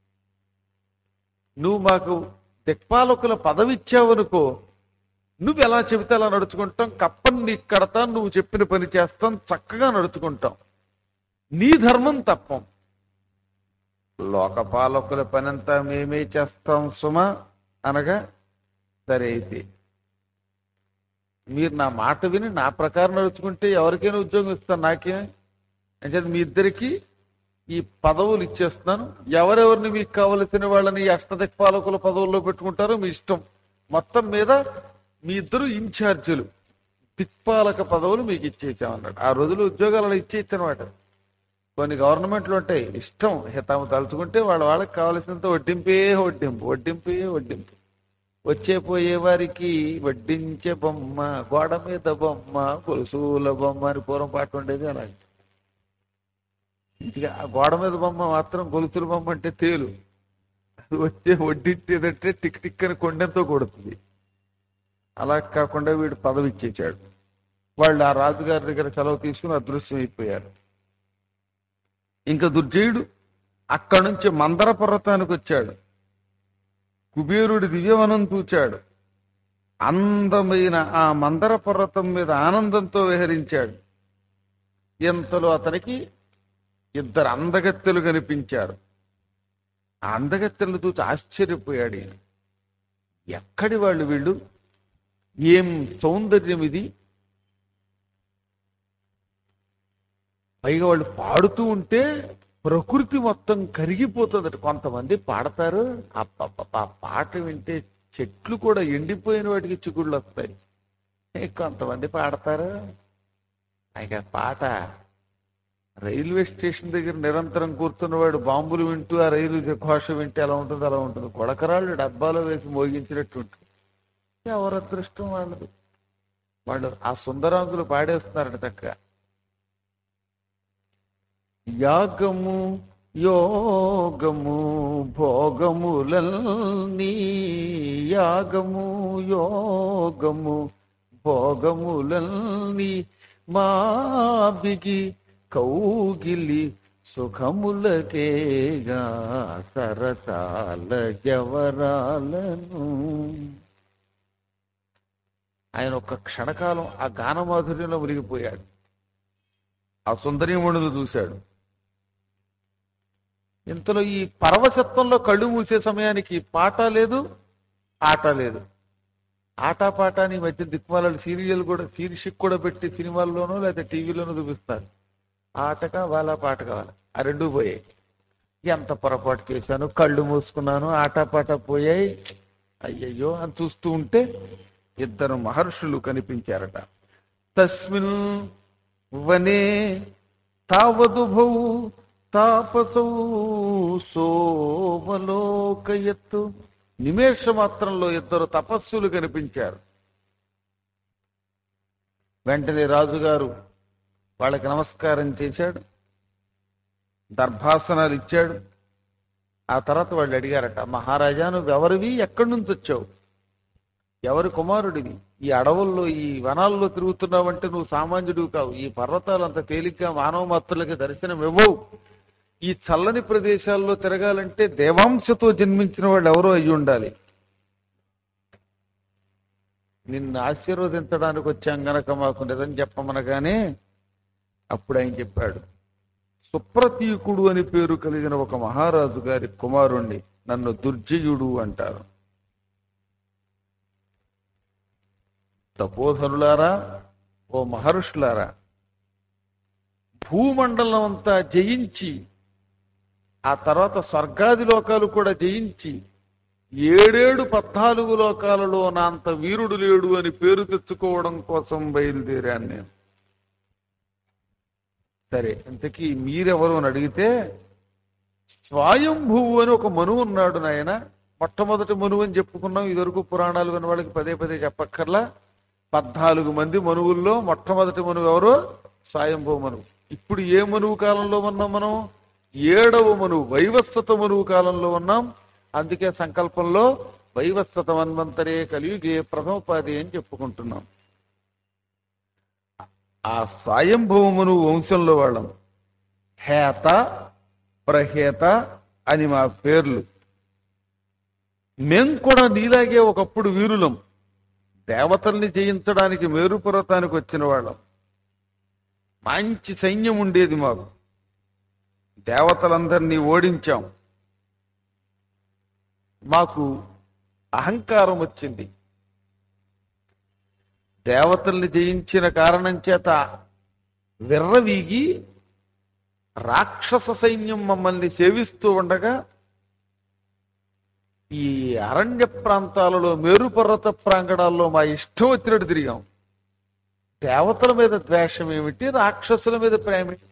నువ్వు మాకు దిక్పాలకుల పదవి ఇచ్చావనుకో నువ్వు ఎలా చెబితే అలా నడుచుకుంటాం కప్పని నీకు కడతాం నువ్వు చెప్పిన పని చేస్తాం చక్కగా నడుచుకుంటాం నీ ధర్మం తప్పం లోకపాలకుల పనంతా మేమే చేస్తాం సుమా అనగా సరే అయితే మీరు నా మాట విని నా ప్రకారం నడుచుకుంటే ఎవరికైనా ఉద్యోగం ఇస్తాను నాకేం అంటే మీ ఇద్దరికి ఈ పదవులు ఇచ్చేస్తున్నాను ఎవరెవరిని మీకు కావలసిన వాళ్ళని ఈ అష్టదిక్పాలకుల పదవుల్లో పెట్టుకుంటారో మీ ఇష్టం మొత్తం మీద మీ ఇద్దరు ఇన్ఛార్జీలు దిక్పాలక పదవులు మీకు ఇచ్చేసామన్నాడు ఆ రోజులు ఉద్యోగాలు అలా ఇచ్చేయచ్చనమాట కొన్ని గవర్నమెంట్లు ఉంటాయి ఇష్టం తాము తలుచుకుంటే వాళ్ళ వాళ్ళకి కావలసినంత వడ్డింపే వడ్డింపు వడ్డింపే వడ్డింపు వచ్చే పోయే వారికి వడ్డించే బొమ్మ గోడ మీద బొమ్మ కొలుసుల బొమ్మ అని పూర్వం పాట ఉండేది అలాంటి ఇక ఆ గోడ మీద బొమ్మ మాత్రం గొలుసుల బొమ్మ అంటే తేలు అది వచ్చే వడ్డించేదంటే టిక్ టిక్ అని కొండెంతో కొడుతుంది అలా కాకుండా వీడు పదవి ఇచ్చేసాడు వాళ్ళు ఆ రాజుగారి దగ్గర సెలవు తీసుకుని అదృశ్యం అయిపోయారు ఇంకా దుర్జయుడు అక్కడి నుంచి మందర పర్వతానికి వచ్చాడు కుబేరుడి దివ్యవనం చూచాడు అందమైన ఆ మందర పర్వతం మీద ఆనందంతో విహరించాడు ఇంతలో అతనికి ఇద్దరు అందగత్తెలు కనిపించారు ఆ అందగత్తెలను చూసి ఆశ్చర్యపోయాడు ఈయన ఎక్కడి వాళ్ళు వీళ్ళు ఏం సౌందర్యం ఇది పైగా వాళ్ళు పాడుతూ ఉంటే ప్రకృతి మొత్తం కరిగిపోతుంది కొంతమంది పాడతారు అబ్బబ్బబ్బ, ఆ పాట వింటే చెట్లు కూడా ఎండిపోయిన వాటికి చిగుళ్ళు వస్తాయి ఏ, కొంతమంది పాడతారు పైగా పాట రైల్వే స్టేషన్ దగ్గర నిరంతరం కూర్చున్నవాడు బాంబులు వింటూ ఆ రైలు ఘోష వింటే ఎలా ఉంటుంది అలా ఉంటుంది కొడకరాళ్ళు డబ్బాలో వేసి మోగించినట్టు ఉంటుంది ఎవరు అదృష్టం వాళ్ళది వాళ్ళు ఆ సుందరాంగులు పాడేస్తున్నారట చక్కగా యాగము యోగము భోగములల్ని యాగము యోగము భోగములల్ని మా బిగి కౌగిలి సుఖములకేగా సరసాల జవరాలను ఆయన ఒక్క క్షణకాలం ఆ గానమాధుర్యంలో మునిగిపోయాడు ఆ సుందరీమణులు చూశాడు ఇంతలో ఈ పరవశత్వంలో కళ్ళు మూసే సమయానికి పాట లేదు ఆట లేదు ఆట పాట అని ఈ మధ్య దిక్మాల సీరియల్ కూడా శీర్షిక్ కూడా పెట్టి సినిమాల్లోనూ లేదా టీవీలోనూ చూపిస్తారు ఆట కావాలా పాట కావాలా ఆ రెండు పోయాయి ఎంత పొరపాటు చేశాను కళ్ళు మూసుకున్నాను ఆట పాట పోయాయి అయ్యయ్యో అని చూస్తూ ఉంటే ఇద్దరు మహర్షులు కనిపించారట తస్మిన్ వనే తావదుభౌ తాపసౌ సోమలోకయత్తు నిమేష మాత్రంలో ఇద్దరు తపస్సులు కనిపించారు వెంటనే రాజుగారు వాళ్ళకి నమస్కారం చేశాడు దర్భాసనాలు ఇచ్చాడు ఆ తర్వాత వాళ్ళు అడిగారట మహారాజా నువ్వు ఎవరివి ఎక్కడి నుంచి వచ్చావు ఎవరి కుమారుడివి ఈ అడవుల్లో ఈ వనాల్లో తిరుగుతున్నావంటే నువ్వు సామాన్యుడివి కావు ఈ పర్వతాలు అంత తేలిగ్గా మానవ మాత్రులకి దర్శనం ఇవ్వవు ఈ చల్లని ప్రదేశాల్లో తిరగాలంటే దేవాంశతో జన్మించిన వాళ్ళు ఎవరో అయి ఉండాలి నిన్ను ఆశీర్వదించడానికి వచ్చాం గనక మాకు నిజం చెప్పమనగానే అప్పుడు ఆయన చెప్పాడు సుప్రతీకుడు అని పేరు కలిగిన ఒక మహారాజు గారి కుమారుణ్ణి నన్ను దుర్జయుడు అంటారు తపోధనులారా ఓ మహర్షులారా భూమండలం అంతా జయించి ఆ తర్వాత స్వర్గాది లోకాలు కూడా జయించి ఏడేడు పద్నాలుగు లోకాలలో నా అంత వీరుడు లేడు అని పేరు తెచ్చుకోవడం కోసం బయలుదేరాను నేను సరే ఇంతకీ మీరెవరు అని అడిగితే స్వయంభువు అని ఒక మనువు ఉన్నాడు నాయన మొట్టమొదటి మనువు అని చెప్పుకున్నాం ఇదివరకు పురాణాలు విన్న వాళ్ళకి పదే పదే చెప్పక్కర్లా పద్నాలుగు మంది మనువుల్లో మొట్టమొదటి మనువు ఎవరు స్వయంభువ మనువు ఇప్పుడు ఏ మనువు కాలంలో ఉన్నాం మనం ఏడవ మనువు వైవస్వత మనువు కాలంలో ఉన్నాం అందుకే సంకల్పంలో వైవస్వత మన్వంతరే కలియుగే ప్రథమోపాధి అని చెప్పుకుంటున్నాం ఆ స్వయంభవమును వంశంలో వాళ్ళం హేత ప్రహేత అని మా పేర్లు మేం కూడా నీలాగే ఒకప్పుడు వీరులం దేవతల్ని జయించడానికి మేరు పర్వతానికి వచ్చిన వాళ్ళం మంచి సైన్యం ఉండేది మాకు దేవతలందరినీ ఓడించాం మాకు అహంకారం వచ్చింది దేవతల్ని జయించిన కారణం చేత విర్రవీగి రాక్షస సైన్యం మమ్మల్ని సేవిస్తూ ఉండగా ఈ అరణ్య ప్రాంతాలలో మేరు పర్వత ప్రాంగణాల్లో మా ఇష్టం వచ్చినట్టు తిరిగాం దేవతల మీద ద్వేషం ఏమిటి రాక్షసుల మీద ప్రేమ ఏమిటి?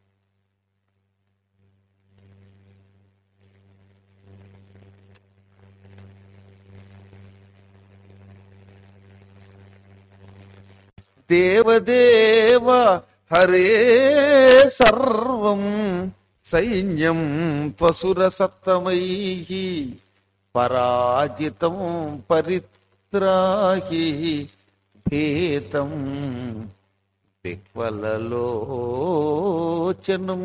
దేవదేవ హరే సర్వం సైన్యం త్వసుర సత్తమై పరాజితం పరిత్రాహి భేతం విక్వలలోచనం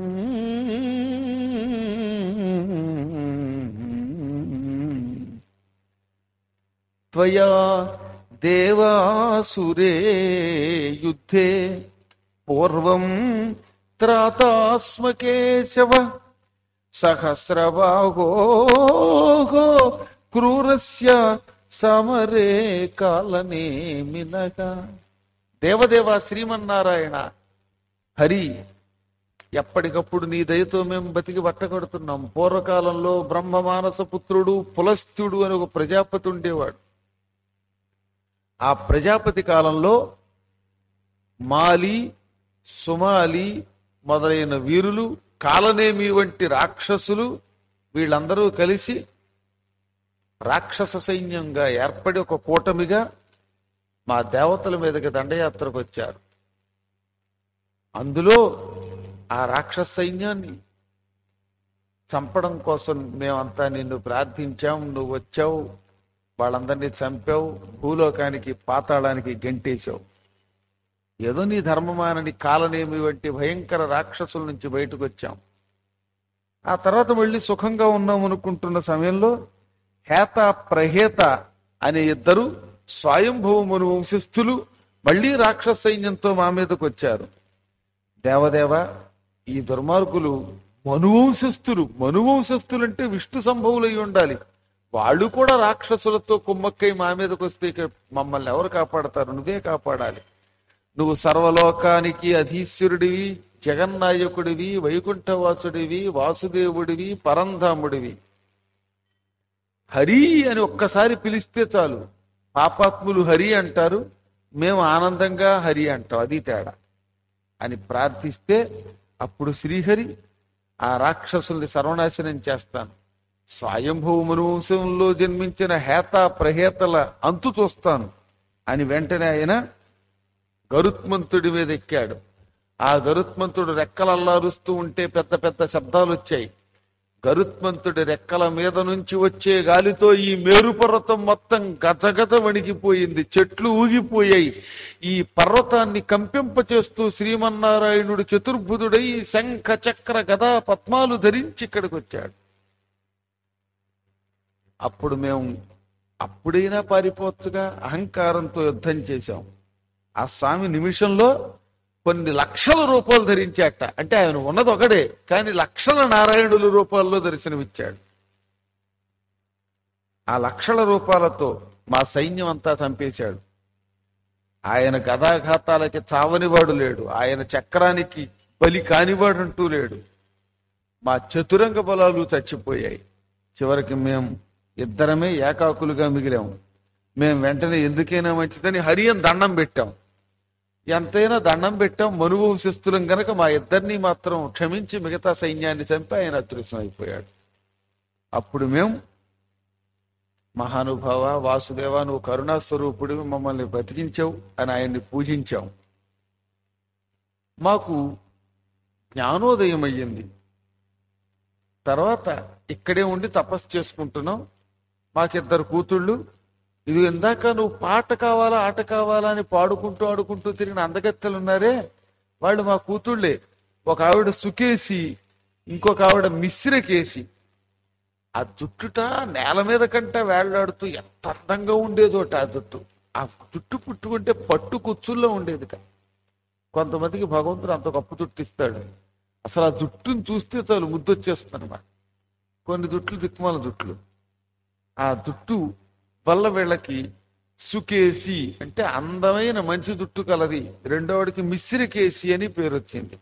त्वया देवासुरे युद्धे पूर्वं त्रातास्म केशव सहस्रबाहो క్రూరస్య సమరే కాలనేమినగా దేవదేవ శ్రీమన్నారాయణ హరి ఎప్పటికప్పుడు నీ దయతో మేము బతికి బట్టకడుతున్నాం పూర్వకాలంలో బ్రహ్మమానస పుత్రుడు పులస్త్యుడు అని ఒక ప్రజాపతి ఉండేవాడు ఆ ప్రజాపతి కాలంలో మాలి సుమాలి మొదలైన వీరులు కాలనేమి వంటి రాక్షసులు వీళ్ళందరూ కలిసి రాక్షస సైన్యంగా ఏర్పడి ఒక కూటమిగా మా దేవతల మీదకి దండయాత్రకు వచ్చారు అందులో ఆ రాక్షస సైన్యాన్ని చంపడం కోసం మేమంతా నిన్ను ప్రార్థించాం నువ్వు వచ్చావు వాళ్ళందరినీ చంపావు భూలోకానికి పాతాళానికి గంటేశావు ఏదో నీ ధర్మమానని కాలనేమి వంటి భయంకర రాక్షసుల నుంచి బయటకు వచ్చాం ఆ తర్వాత మళ్ళీ సుఖంగా ఉన్నాం అనుకుంటున్న సమయంలో హేత ప్రహేత అనే ఇద్దరు స్వయంభవమును వంశస్థులు మళ్ళీ రాక్షస సైన్యంతో మా మీదకి వచ్చారు దేవదేవ ఈ దుర్మార్గులు మనువంశస్థులు మనువంశస్థులు అంటే విష్ణు సంభవులై ఉండాలి వాళ్ళు కూడా రాక్షసులతో కుమ్మక్కై మా మీదకి వస్తే ఇక మమ్మల్ని ఎవరు కాపాడతారు నువ్వే కాపాడాలి నువ్వు సర్వలోకానికి అధీశ్వరుడివి జగన్నాయకుడివి వైకుంఠవాసుడివి వాసుదేవుడివి పరంధాముడివి హరి అని ఒక్కసారి పిలిస్తే చాలు పాపాత్ములు హరి అంటారు మేము ఆనందంగా హరి అంటాం అది తేడా అని ప్రార్థిస్తే అప్పుడు శ్రీహరి ఆ రాక్షసుల్ని సర్వనాశనం చేస్తాను స్వయంభూ మనువంశంలో జన్మించిన హేత ప్రహేతల అంతు చూస్తాను అని వెంటనే ఆయన గరుత్మంతుడి మీద ఎక్కాడు ఆ గరుత్మంతుడు రెక్కలల్లారుస్తూ ఉంటే పెద్ద పెద్ద శబ్దాలు వచ్చాయి గరుత్మంతుడి రెక్కల మీద నుంచి వచ్చే గాలితో ఈ మేరు పర్వతం మొత్తం గజగజ వణికిపోయింది చెట్లు ఊగిపోయాయి ఈ పర్వతాన్ని కంపింప చేస్తూ శ్రీమన్నారాయణుడు చతుర్భుజుడై శంఖ చక్ర గదా పద్మాలు ధరించి ఇక్కడికి వచ్చాడు అప్పుడు మేము అప్పుడైనా పారిపోవచ్చుగా అహంకారంతో యుద్ధం చేశాం ఆ స్వామి నిమిషంలో కొన్ని లక్షల రూపాయలు ధరించాట అంటే ఆయన ఉన్నది ఒకడే కానీ లక్షల నారాయణుల రూపాల్లో దర్శనమిచ్చాడు ఆ లక్షల రూపాయలతో మా సైన్యం అంతా చంపేశాడు ఆయన గదాఘాతాలకి చావనివాడు లేడు ఆయన చక్రానికి బలి కానివాడంటూ లేడు మా చతురంగ బలాలు చచ్చిపోయాయి చివరికి మేము ఇద్దరమే ఏకాకులుగా మిగిలాము మేము వెంటనే ఎందుకైనా మంచిదని హరియం దండం పెట్టాం ఎంతైనా దండం పెట్టాం మనువంశస్థులం గనక మా ఇద్దరిని మాత్రం క్షమించి మిగతా సైన్యాన్ని చంపి ఆయన అదృశ్యం అయిపోయాడు అప్పుడు మేము మహానుభావ వాసుదేవ నువ్వు కరుణాస్వరూపుడివి మమ్మల్ని బతికించావు అని ఆయన్ని పూజించాం మాకు జ్ఞానోదయం అయ్యింది తర్వాత ఇక్కడే ఉండి తపస్సు చేసుకుంటున్నాం మాకిద్దరు కూతుళ్ళు ఇది ఇందాక నువ్వు పాట కావాలా ఆట కావాలా అని పాడుకుంటూ ఆడుకుంటూ తిరిగిన అందగత్తెలు ఉన్నారే వాళ్ళు మా కూతుళ్ళే ఒక ఆవిడ సుకేసి ఇంకొక ఆవిడ మిశ్రకేసి ఆ జుట్టుట నేల మీద కంటే వేళ్లాడుతూ ఎంత అందంగా ఉండేదోట ఆ జుట్టు ఆ జుట్టు పుట్టుకుంటే పట్టు కుచ్చుల్లో ఉండేదిట కొంతమందికి భగవంతుడు అంత గొప్ప జుట్టు ఇస్తాడు అసలు ఆ జుట్టుని చూస్తే చాలు ముద్దొచ్చేస్తుంది అనమాట కొన్ని జుట్లు దిక్కుమాల జుట్లు ఆ జుట్టు వల్ల వీళ్ళకి సుకేసి అంటే అందమైన మంచి జుట్టు కలది రెండోవాడికి మిశ్రికేసి అని పేరు వచ్చింది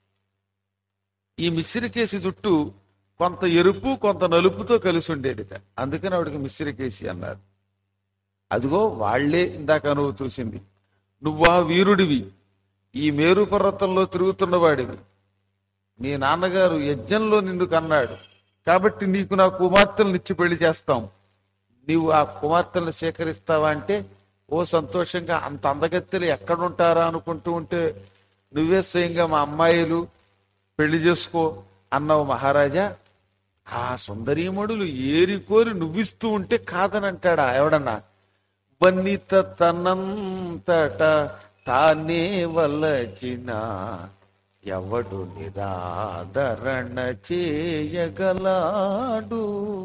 ఈ మిశ్రికేసి జుట్టు కొంత ఎరుపు కొంత నలుపుతో కలిసి ఉండేదిట అందుకని ఆవిడకి మిశ్రికేసి అన్నారు అదిగో వాళ్లే ఇందాక నువ్వు చూసింది నువ్వా వీరుడివి ఈ మేరు పర్వతంలో తిరుగుతున్నవాడివి నీ నాన్నగారు యజ్ఞంలో నిన్ను కన్నాడు కాబట్టి నీకు నా కుమార్తెలను ఇచ్చి పెళ్లి చేస్తాం నీవు ఆ కుమార్తెలను సేకరిస్తావా అంటే ఓ సంతోషంగా అంత అందగత్తెలు ఎక్కడుంటారా అనుకుంటూ ఉంటే నువ్వే స్వయంగా మా అమ్మాయిలు పెళ్లి చేసుకో అన్నావు మహారాజా ఆ సుందరీమణులు ఏరికోరి నువ్విస్తూ ఉంటే కాదనంటాడా ఎవడన్నా వన్నిత తనంతట తానే వలచిన ఎవడు నిరాదరణ చేయగలాడు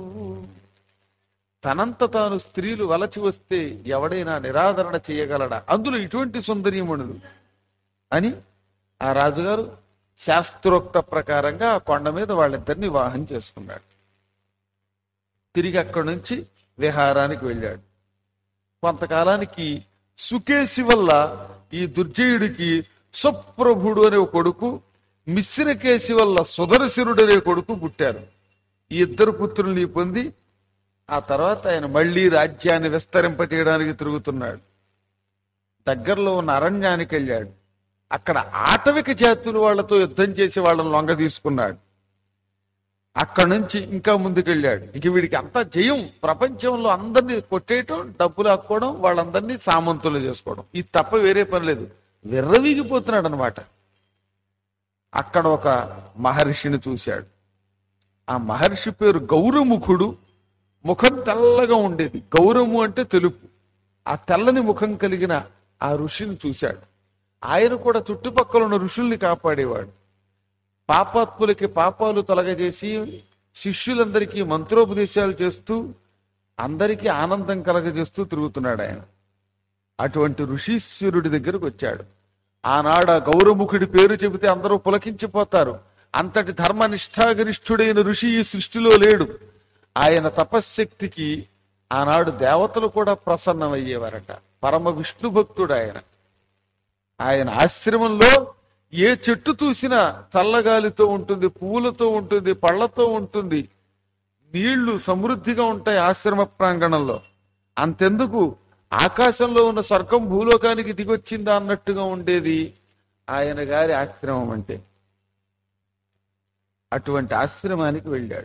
తనంత తాను స్త్రీలు వలచి వస్తే ఎవడైనా నిరాదరణ చేయగలడా అందులో ఇటువంటి సుందరీమణులు అని ఆ రాజుగారు శాస్త్రోక్త ప్రకారంగా ఆ కొండ మీద వాళ్ళిద్దరిని వివాహం చేసుకున్నాడు తిరిగి అక్కడి నుంచి విహారానికి వెళ్ళాడు కొంతకాలానికి సుకేసి వల్ల ఈ దుర్జయుడికి సుప్రభుడు అనే ఒక కొడుకు మిశ్రకేసి వల్ల సుదర్శనుడు అనే కొడుకు పుట్టారు ఈ ఇద్దరు పుత్రుల్ని పొంది ఆ తర్వాత ఆయన మళ్ళీ రాజ్యాన్ని విస్తరింపచేయడానికి తిరుగుతున్నాడు దగ్గరలో ఉన్న అరణ్యానికి వెళ్ళాడు అక్కడ ఆటవిక జాతుల వాళ్ళతో యుద్ధం చేసి వాళ్ళని లొంగ తీసుకున్నాడు అక్కడ నుంచి ఇంకా ముందుకెళ్ళాడు ఇక వీడికి అంతా జయం ప్రపంచంలో అందరినీ కొట్టేయటం డబ్బులు ఆక్కోవడం వాళ్ళందరినీ సామంతులు చేసుకోవడం ఇది తప్ప వేరే పని లేదు విర్రవీగిపోతున్నాడు అనమాట అక్కడ ఒక మహర్షిని చూశాడు ఆ మహర్షి పేరు గౌరముఖుడు ముఖం తెల్లగా ఉండేది గౌరము అంటే తెలుపు ఆ తెల్లని ముఖం కలిగిన ఆ ఋషిని చూశాడు ఆయన కూడా చుట్టుపక్కల ఉన్న ఋషుల్ని కాపాడేవాడు పాపాత్ములకి పాపాలు తొలగజేసి శిష్యులందరికీ మంత్రోపదేశాలు చేస్తూ అందరికీ ఆనందం కలగజేస్తూ తిరుగుతున్నాడు ఆయన అటువంటి ఋషీశ్వరుడి దగ్గరకు వచ్చాడు ఆనాడు ఆ గౌరముఖుడి పేరు చెబితే అందరూ పులకించిపోతారు అంతటి ధర్మనిష్టాగరిష్ఠుడైన ఋషి ఈ సృష్టిలో లేడు ఆయన తపశ్శక్తికి ఆనాడు దేవతలు కూడా ప్రసన్నమయ్యేవారట పరమ విష్ణు భక్తుడు ఆయన ఆయన ఆశ్రమంలో ఏ చెట్టు చూసినా చల్లగాలితో ఉంటుంది పువ్వులతో ఉంటుంది పళ్ళతో ఉంటుంది నీళ్లు సమృద్ధిగా ఉంటాయి ఆశ్రమ ప్రాంగణంలో అంతెందుకు ఆకాశంలో ఉన్న స్వర్గం భూలోకానికి దిగొచ్చిందా అన్నట్టుగా ఉండేది ఆయన గారి ఆశ్రమం అంటే అటువంటి ఆశ్రమానికి వెళ్ళాడు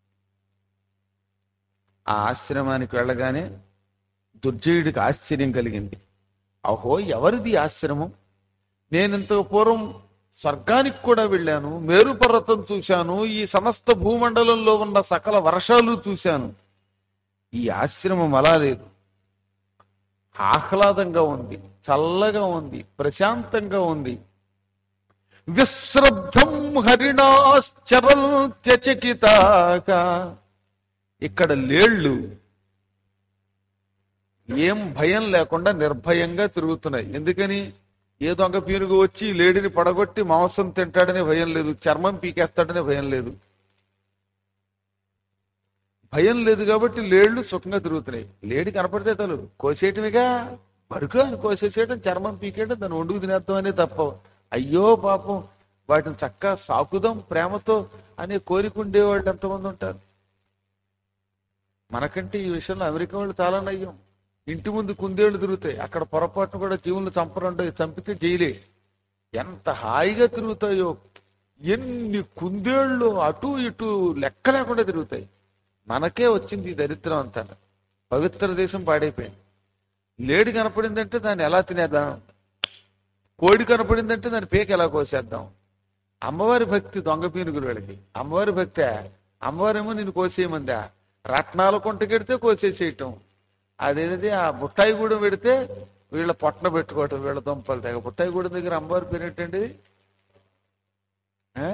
ఆ ఆశ్రమానికి వెళ్ళగానే దుర్జయుడికి ఆశ్చర్యం కలిగింది అహో ఎవరిది ఆశ్రమం నేను ఇంత పూర్వం స్వర్గానికి కూడా వెళ్ళాను మేరు పర్వతం చూశాను ఈ సమస్త భూమండలంలో ఉన్న సకల వర్షాలు చూశాను ఈ ఆశ్రమం అలా లేదు ఆహ్లాదంగా ఉంది చల్లగా ఉంది ప్రశాంతంగా ఉంది విశ్రద్ధం హరిణాశ్చరంత్యచకితాక ఇక్కడ లేళ్ళు ఏం భయం లేకుండా నిర్భయంగా తిరుగుతున్నాయి ఎందుకని ఏ దొంగ పీనుగు వచ్చి ఈ లేడిని పడగొట్టి మాంసం తింటాడనే భయం లేదు చర్మం పీకేస్తాడనే భయం లేదు భయం లేదు కాబట్టి లేళ్లు సుఖంగా తిరుగుతున్నాయి లేడి కనపడితే తలు కోసేయటమిగా పరుకు అని కోసేసేయటం చర్మం పీకేయడం దాన్ని వండుకు తినేద్దాం అనే తప్ప అయ్యో పాపం వాటిని చక్కగా సాకుదాం ప్రేమతో అనే కోరిక ఉండేవాళ్ళు ఎంతమంది ఉంటారు మనకంటే ఈ విషయంలో అమెరికా వాళ్ళు చాలా నయ్యం ఇంటి ముందు కుందేళ్లు తిరుగుతాయి అక్కడ పొరపాటును కూడా జీవులు చంపరండి చంపితే జైలే ఎంత హాయిగా తిరుగుతాయో ఎన్ని కుందేళ్లు అటు ఇటు లెక్క లేకుండా తిరుగుతాయి మనకే వచ్చింది ఈ దరిద్రం అంతా పవిత్ర దేశం పాడైపోయింది లేడి కనపడిందంటే దాన్ని ఎలా తినేద్దాం కోడి కనపడిందంటే దాని పేక ఎలా కోసేద్దాం అమ్మవారి భక్తి దొంగ పీనుగులు వీళ్ళకి అమ్మవారి భక్తి అమ్మవారేమో నిన్ను కోసేయమందా రత్నాల కొంటకెడితే కోసేసేయటం అదేది ఆ బుట్టాయిగూడెం పెడితే వీళ్ళ పొట్టన పెట్టుకోవటం వీళ్ళ దుంపలు తెగ బుట్టాయిగూడెం దగ్గర అమ్మవారి పేరు ఏంటండి ఆ?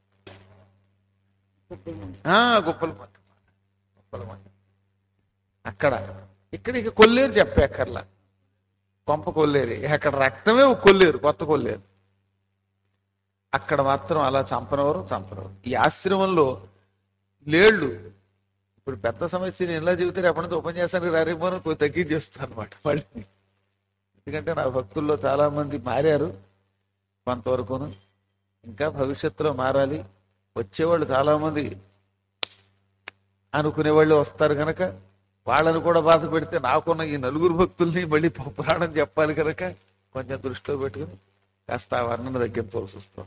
ఆ, గుప్పల పట్టు గుప్పల పట్టు అక్కడ ఇక్కడ ఇక కొల్లేరు చెప్పక్కర్లా కొంప కొల్లేరు అక్కడ రక్తమే ఒక కొల్లేరు కొత్త కొల్లేరు అక్కడ మాత్రం అలా చంపనవరు చంపనవరు ఈ ఆశ్రమంలో లేళ్ళు ఇప్పుడు పెద్ద సమస్య నేను ఎలా చెబితే రేపటి నుంచి ఉపన్యాసానికి రారేమో అని కొంచెం తగ్గించేస్తాను అనమాట మళ్ళీ ఎందుకంటే నా భక్తుల్లో చాలా మంది మారారు కొంతవరకును ఇంకా భవిష్యత్తులో మారాలి వచ్చేవాళ్ళు చాలా మంది అనుకునే వాళ్ళు వస్తారు కనుక వాళ్ళని కూడా బాధ పెడితే నాకున్న ఈ నలుగురు భక్తుల్ని మళ్ళీ పురాణం చెప్పాలి కనుక కొంచెం దృష్టిలో పెట్టుకుని కాస్త ఆ వర్ణన తగ్గించవలసి వస్తుంది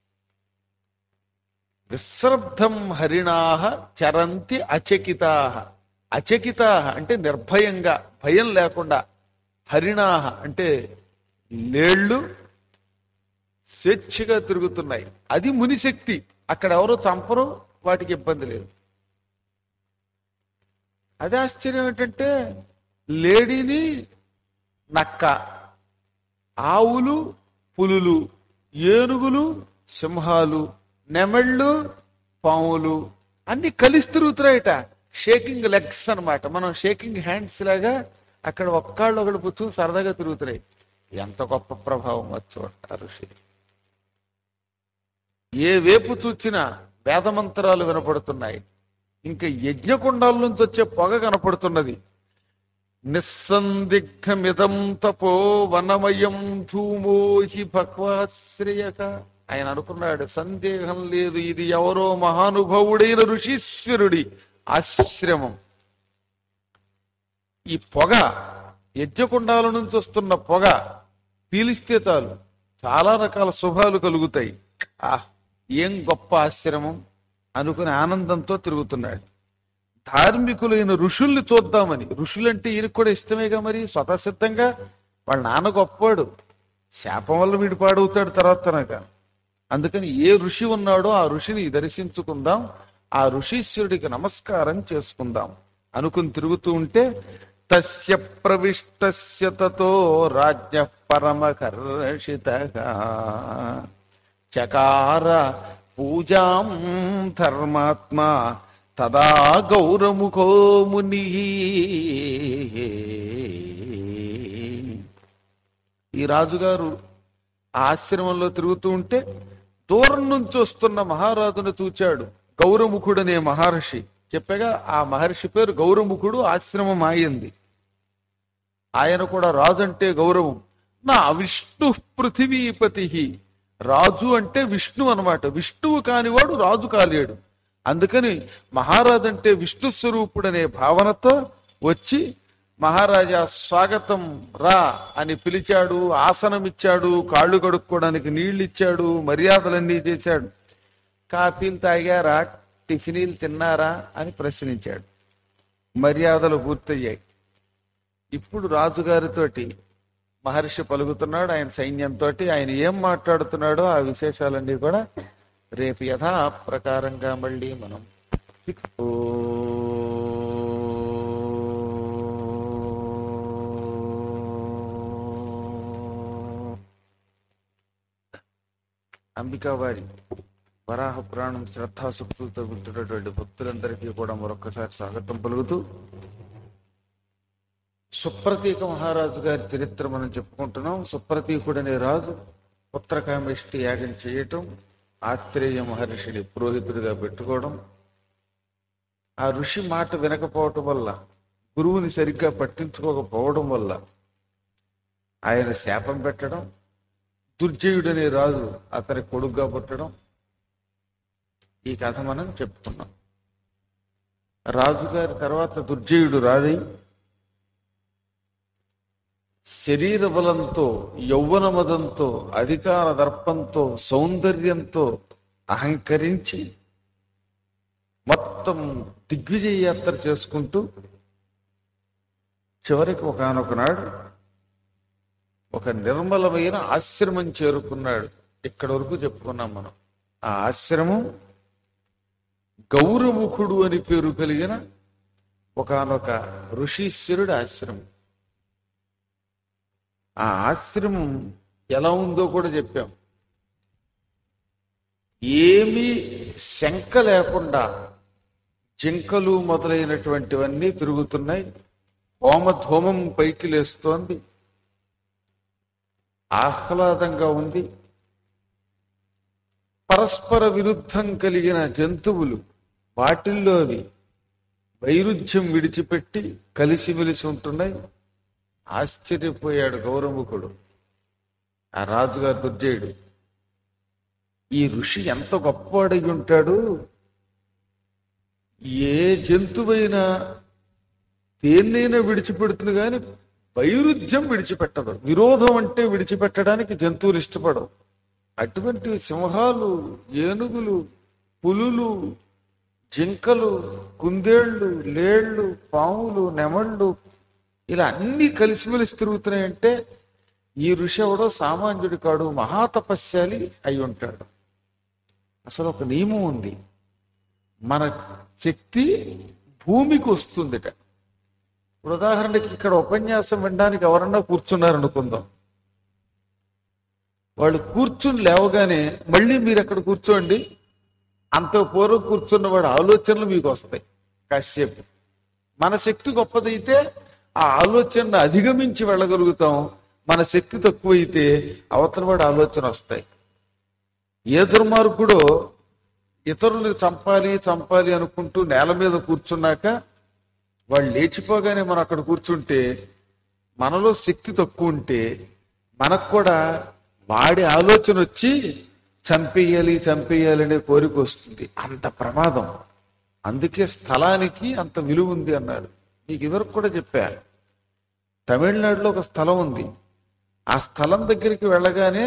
విశ్రబ్ధం హరిణాహ చరంతి అచకితాహ అచకితాహ అంటే నిర్భయంగా భయం లేకుండా హరిణాహ అంటే లేళ్ళు స్వేచ్ఛగా తిరుగుతున్నాయి అది మునిశక్తి అక్కడ ఎవరో చంపరు వాటికి ఇబ్బంది లేదు అదే ఆశ్చర్యం ఏంటంటే లేడీని నక్క ఆవులు పులులు ఏనుగులు సింహాలు నెమళ్ళు పాములు అన్ని కలిసి తిరుగుతున్నాయట షేకింగ్ లెగ్స్ అన్నమాట మనం షేకింగ్ హ్యాండ్స్ లాగా అక్కడ ఒక్కళ్ళు ఒకడు పుచ్చుకుని సరదాగా తిరుగుతున్నాయి ఎంత గొప్ప ప్రభావం వచ్చు అంటారు ఋషి ఏ వేపు చూచినా వేదమంత్రాలు వినపడుతున్నాయి ఇంకా యజ్ఞకుండాల నుంచి వచ్చే పొగ కనపడుతున్నది నిస్సందిగ్ధమిదం తపో వనమయం ధూమో హి భక్వాశ్రయక ఆయన అనుకున్నాడు సందేహం లేదు ఇది ఎవరో మహానుభావుడైన ఋషీశ్వరుడి ఆశ్రమం ఈ పొగ యజ్ఞకుండాల నుంచి వస్తున్న పొగ పీలిస్తే చాలు చాలా రకాల శుభాలు కలుగుతాయి ఆ ఏం గొప్ప ఆశ్రమం అనుకుని ఆనందంతో తిరుగుతున్నాడు ధార్మికులైన ఋషుల్ని చూద్దామని ఋషులంటే ఈయనకు కూడా ఇష్టమేగా మరి స్వతసిద్ధంగా వాళ్ళ నాన్న గొప్పవాడు శాపం వల్ల వీడు పాడవుతాడు తర్వాత తనక అందుకని ఏ ఋషి ఉన్నాడో ఆ ఋషిని దర్శించుకుందాం ఆ ఋషీశ్వరుడికి నమస్కారం చేసుకుందాం అనుకుని తిరుగుతూ ఉంటే తస్య ప్రవిష్టస్య తతో రాజ్య పరమకర్షిత చకార పూజాం ధర్మాత్మా తదా గౌరముఖో ముని ఈ రాజుగారు ఆ ఆశ్రమంలో తిరుగుతూ ఉంటే దూరం నుంచి వస్తున్న మహారాజును చూచాడు గౌరముఖుడనే మహర్షి చెప్పగా ఆ మహర్షి పేరు గౌరముఖుడు ఆశ్రమం ఆయింది ఆయన కూడా రాజు అంటే గౌరవం నా విష్ణు పృథివీపతి రాజు అంటే విష్ణు అన్నమాట విష్ణువు కానివాడు రాజు కాలేడు అందుకని మహారాజు అంటే విష్ణు స్వరూపుడనే భావనతో వచ్చి మహారాజా స్వాగతం రా అని పిలిచాడు ఆసనం ఇచ్చాడు కాళ్ళు కడుక్కోవడానికి నీళ్లు ఇచ్చాడు మర్యాదలన్నీ చేశాడు కాఫీలు తాగారా టిఫినీలు తిన్నారా అని ప్రశ్నించాడు మర్యాదలు పూర్తయ్యాయి ఇప్పుడు రాజుగారితోటి మహర్షి పలుకుతున్నాడు ఆయన సైన్యంతో ఆయన ఏం మాట్లాడుతున్నాడో ఆ విశేషాలన్నీ కూడా రేపు యథా ప్రకారంగా మళ్ళీ మనం అంబికావారి వరాహ పురాణం శ్రద్ధాసుక్తులతో వింటున్నటువంటి భక్తులందరికీ కూడా మరొకసారి స్వాగతం పలుకుతూ సుప్రతీక మహారాజు గారి చరిత్ర మనం చెప్పుకుంటున్నాం సుప్రతీకుడు అనే రాజు పుత్రకామేష్టి యాగం చేయటం ఆత్రేయ మహర్షిని పురోహితుడిగా పెట్టుకోవడం ఆ ఋషి మాట వినకపోవటం వల్ల గురువుని సరిగ్గా పట్టించుకోకపోవడం వల్ల ఆయన శాపం పెట్టడం దుర్జయుడనే రాజు అతని కొడుగ్గా పుట్టడం ఈ కథ మనం చెప్తున్నాం రాజుగారి తర్వాత దుర్జయుడు రాజై శరీర బలంతో యౌవన మదంతో అధికార దర్పంతో సౌందర్యంతో అహంకరించి మొత్తం దిగ్విజయ యాత్ర చేసుకుంటూ చివరికి ఒకనొక నాడు ఒక నిర్మలమైన ఆశ్రమం చేరుకున్నాడు ఇక్కడ వరకు చెప్పుకున్నాం మనం ఆ ఆశ్రమం గౌరముఖుడు అని పేరు కలిగిన ఒకనొక ఋషీశ్వరుడు ఆశ్రమం ఆ ఆశ్రమం ఎలా ఉందో కూడా చెప్పాం ఏమీ శంక లేకుండా జింకలు మొదలైనటువంటివన్నీ తిరుగుతున్నాయి హోమధూమం పైకి లేస్తోంది ఆహ్లాదంగా ఉంది పరస్పర విరుద్ధం కలిగిన జంతువులు వాటిల్లోని వైరుధ్యం విడిచిపెట్టి కలిసిమెలిసి ఉంటున్నాయి ఆశ్చర్యపోయాడు గౌరముఖుడు ఆ రాజుగారు దుర్జయుడు ఈ ఋషి ఎంత గొప్పవాడై ఉంటాడు ఏ జంతువైనా దేన్నైనా విడిచిపెడుతుంది కానీ వైరుధ్యం విడిచిపెట్టదు విరోధం అంటే విడిచిపెట్టడానికి జంతువులు ఇష్టపడవు అటువంటి సింహాలు ఏనుగులు పులులు జింకలు కుందేళ్లు లేళ్లు పాములు నెమళ్ళు ఇలా అన్ని కలిసిమెలిసి తిరుగుతున్నాయంటే ఈ ఋషి ఎవడో సామాన్యుడి కాడు మహాతపస్యాలి అయి ఉంటాడు అసలు ఒక నియమం ఉంది మన శక్తి భూమికి వస్తుందిట ఇప్పుడు ఉదాహరణకి ఇక్కడ ఉపన్యాసం వినడానికి ఎవరన్నా కూర్చున్నారనుకుందాం వాళ్ళు కూర్చుని లేవగానే మళ్ళీ మీరు అక్కడ కూర్చోండి అంత పూర్వం కూర్చున్న వాడు ఆలోచనలు మీకు వస్తాయి కాసేపు మన శక్తి గొప్పదైతే ఆ ఆలోచనను అధిగమించి వెళ్ళగలుగుతాం మన శక్తి తక్కువైతే అవతల వాడి ఆలోచన వస్తాయి ఏ దుర్మార్గుడో ఇతరులు చంపాలి చంపాలి అనుకుంటూ నేల మీద కూర్చున్నాక వాళ్ళు లేచిపోగానే మనం అక్కడ కూర్చుంటే మనలో శక్తి తక్కువ ఉంటే మనకు కూడా వాడి ఆలోచన వచ్చి చంపేయాలి చంపేయాలి అనే కోరిక వస్తుంది అంత ప్రమాదం అందుకే స్థలానికి అంత విలువ ఉంది అన్నారు మీకు ఇదివరకు కూడా చెప్పా తమిళనాడులో ఒక స్థలం ఉంది ఆ స్థలం దగ్గరికి వెళ్ళగానే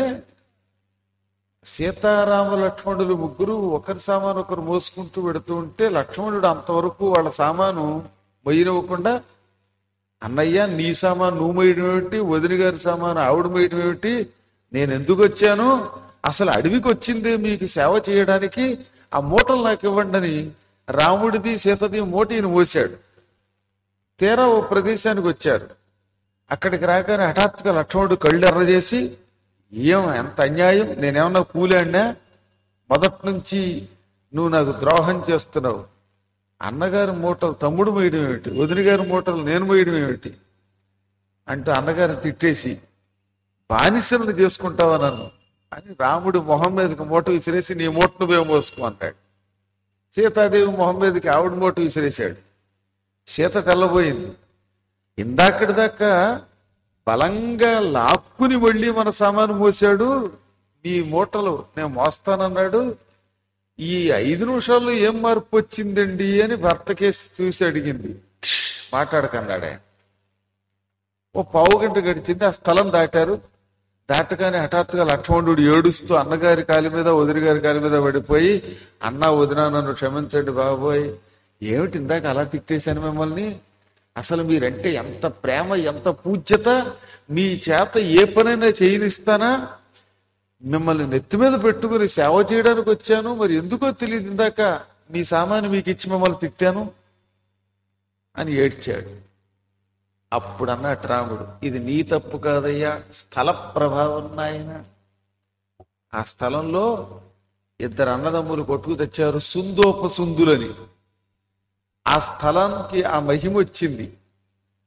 సీతారామ లక్ష్మణులు ముగ్గురు ఒకరి సామాను ఒకరు మోసుకుంటూ పెడుతూ ఉంటే లక్ష్మణుడు అంతవరకు వాళ్ళ సామాను మొయ్యనివ్వకుండా అన్నయ్య నీ సామాను నువ్వు మొయ్యడం ఏమిటి వదిన గారి సామాను ఆవిడ మొయ్యడం ఏమిటి నేను ఎందుకు వచ్చాను అసలు అడవికి వచ్చిందే మీకు సేవ చేయడానికి ఆ మూటలు నాకు ఇవ్వండి అని రాముడిది సీతది మూటీని మోసాడు తీరా ఓ ప్రదేశానికి వచ్చారు అక్కడికి రాగానే హఠాత్తుగా లక్ష్మణుడు కళ్ళు ఎర్ర చేసి ఏం ఎంత అన్యాయం నేనేమన్నా కూలాడినా మొదటి నుంచి నువ్వు నాకు ద్రోహం చేస్తున్నావు అన్నగారి మూటలు తమ్ముడు మోయడం ఏమిటి వదిన గారి మూటలు నేను మోయడం ఏమిటి అంటూ అన్నగారిని తిట్టేసి బానిసలను చేసుకుంటావా నన్ను అని రాముడు మొహం మీదకి మూట విసిరేసి నీ మూట నువ్వే మోసుకో అంటాడు సీతాదేవి మొహం మీదకి ఆవిడ మూట విసిరేశాడు సీత తెల్లబోయింది ఇందాకటి దాకా బలంగా లాక్కుని మళ్ళీ మన సామాను మోసాడు ఈ మూటలు నేను మోస్తానన్నాడు ఈ ఐదు నిమిషాల్లో ఏం మార్పు వచ్చిందండి అని భర్తకేసి చూసి అడిగింది "క్ష్" మాట్లాడకన్నాడు ఆయన ఓ పావు గంట గడిచింది ఆ స్థలం దాటారు దాటగానే హఠాత్తుగా లక్ష్మణుడు ఏడుస్తూ అన్నగారి కాలి మీద వదిన గారి కాలి మీద పడిపోయి అన్న వదిన నన్ను క్షమించండి బాబోయ్ ఏమిటి ఇందాక అలా తిట్టేశాను మిమ్మల్ని అసలు మీరంటే ఎంత ప్రేమ ఎంత పూజ్యత మీ చేత ఏ పనైనా చేయనిస్తానా మిమ్మల్ని నెత్తి మీద పెట్టుకుని సేవ చేయడానికి వచ్చాను మరి ఎందుకో తెలియదు ఇందాక మీ సామాను మీకు ఇచ్చి మిమ్మల్ని తిట్టాను అని ఏడ్చాడు అప్పుడు అన్నట్టు రాముడు ఇది నీ తప్పు కాదయ్యా స్థల ప్రభావం నాయన ఆ స్థలంలో ఇద్దరు అన్నదమ్ములు కొట్టుకు తెచ్చారు సుందోపసుందులని ఆ స్థలానికి ఆ మహిమ వచ్చింది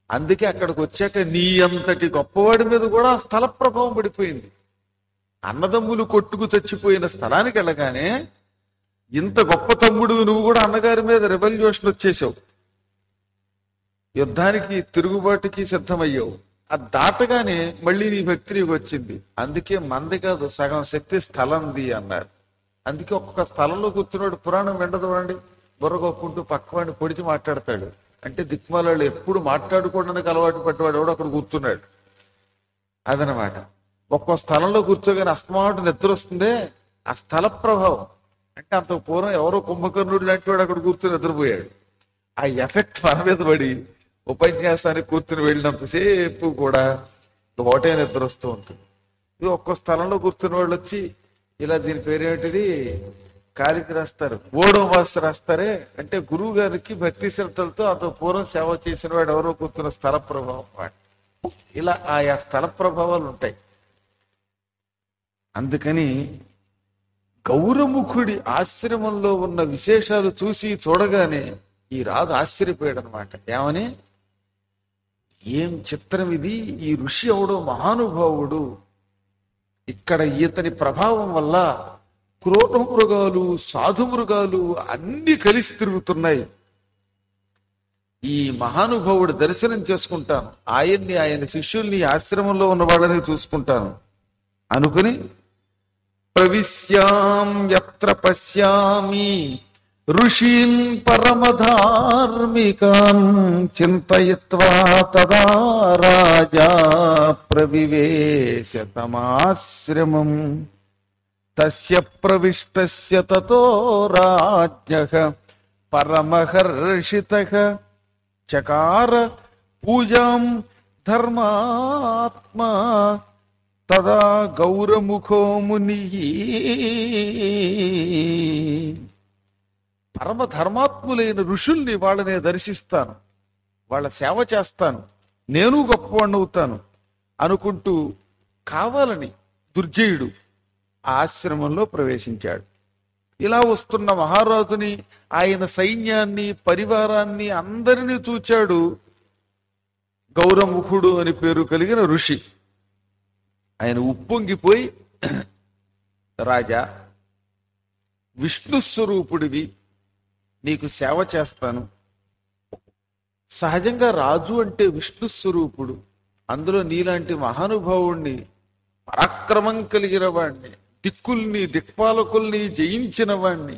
అందుకే అక్కడికి వచ్చాక నీ అంతటి గొప్పవాడి మీద కూడా ఆ స్థల ప్రభావం పడిపోయింది అన్నదమ్ములు కొట్టుకు చచ్చిపోయిన స్థలానికి వెళ్ళగానే ఇంత గొప్ప తమ్ముడు నువ్వు కూడా అన్నగారి మీద రెవల్యూషన్ వచ్చేసావు యుద్ధానికి తిరుగుబాటుకి సిద్ధమయ్యావు ఆ దాటగానే మళ్ళీ నీ భక్తి నీకు వచ్చింది అందుకే మంది కాదు సగం శక్తి స్థలంది అన్నారు అందుకే ఒక్కొక్క స్థలంలో కూర్చున్నాడు పురాణం వెండదవండి బుర్రగొక్కుంటూ పక్కవాడిని పొడిచి మాట్లాడతాడు అంటే దిక్మాలాళ్ళు ఎప్పుడు మాట్లాడుకోవడానికి అలవాటు పడ్డవాడు ఎవడో అక్కడ కూర్చున్నాడు అదనమాట ఒక్కో స్థలంలో కూర్చోగానే అస్తమాటు నిద్ర వస్తుందే ఆ స్థల ప్రభావం అంటే అంత పూర్వం ఎవరో కుంభకర్ణుడు లాంటి వాడు అక్కడ కూర్చొని నిద్రపోయాడు ఆ ఎఫెక్ట్ మన మీద పడి ఉపన్యాసానికి కూర్చుని వెళ్ళినంతసేపు కూడా ఒకటే నిద్ర వస్తూ ఉంటుంది ఇది ఒక్కో స్థలంలో కూర్చున్న వాళ్ళు వచ్చి ఇలా దీని పేరేమిటిది కాలికి రాస్తారు ఓడో మాస్ రాస్తారే అంటే గురువు గారికి భక్తి శ్రద్ధలతో అంత పూర్వం సేవ చేసిన వాడు ఎవరో కూర్చున్న స్థల ప్రభావం వాడు ఇలా ఆయా స్థల ప్రభావాలు ఉంటాయి అందుకని గౌరముఖుడి ఆశ్రమంలో ఉన్న విశేషాలు చూసి చూడగానే ఈ రాజు ఆశ్చర్యపోయాడు అనమాట ఏమని ఏం చిత్రం ఇది ఈ ఋషి ఎవడో మహానుభావుడు ఇక్కడ ఇతని ప్రభావం వల్ల క్రూర మృగాలు సాధు మృగాలు అన్ని కలిసి తిరుగుతున్నాయి ఈ మహానుభావుడు దర్శనం చేసుకుంటాను ఆయన్ని ఆయన శిష్యుల్ని ఆశ్రమంలో ఉన్న వాళ్ళని చూసుకుంటాను అనుకుని ప్రవిశ్యాం యత్ర పశ్యామి ఋషీన్ పరమధార్మికాన్ చింతయిత్వా తదా రాజా ప్రవివేశ తమాశ్రమం తస్య ప్రవిష్టస్య తతో రాజ్ఞః పరమహర్షితః చకార పూజాం ధర్మాత్మా తదా గౌరముఖో ముని పరమ ధర్మాత్ములైన ఋషుల్ని వాళ్ళనే దర్శిస్తాను వాళ్ళ సేవ చేస్తాను నేను గొప్పవాణ్ణి అవుతాను అనుకుంటూ కావాలని దుర్జయుడు ఆ ఆశ్రమంలో ప్రవేశించాడు ఇలా వస్తున్న మహారాజుని ఆయన సైన్యాన్ని పరివారాన్ని అందరినీ చూచాడు గౌరముఖుడు అని పేరు కలిగిన ఋషి ఆయన ఉప్పొంగిపోయి రాజా విష్ణు స్వరూపుడివి నీకు సేవ చేస్తాను సహజంగా రాజు అంటే విష్ణు స్వరూపుడు అందులో నీలాంటి మహానుభావుణ్ణి పరాక్రమం కలిగిన వాణ్ణి దిక్కుల్ని దిక్పాలకుల్ని జయించిన వాణ్ణి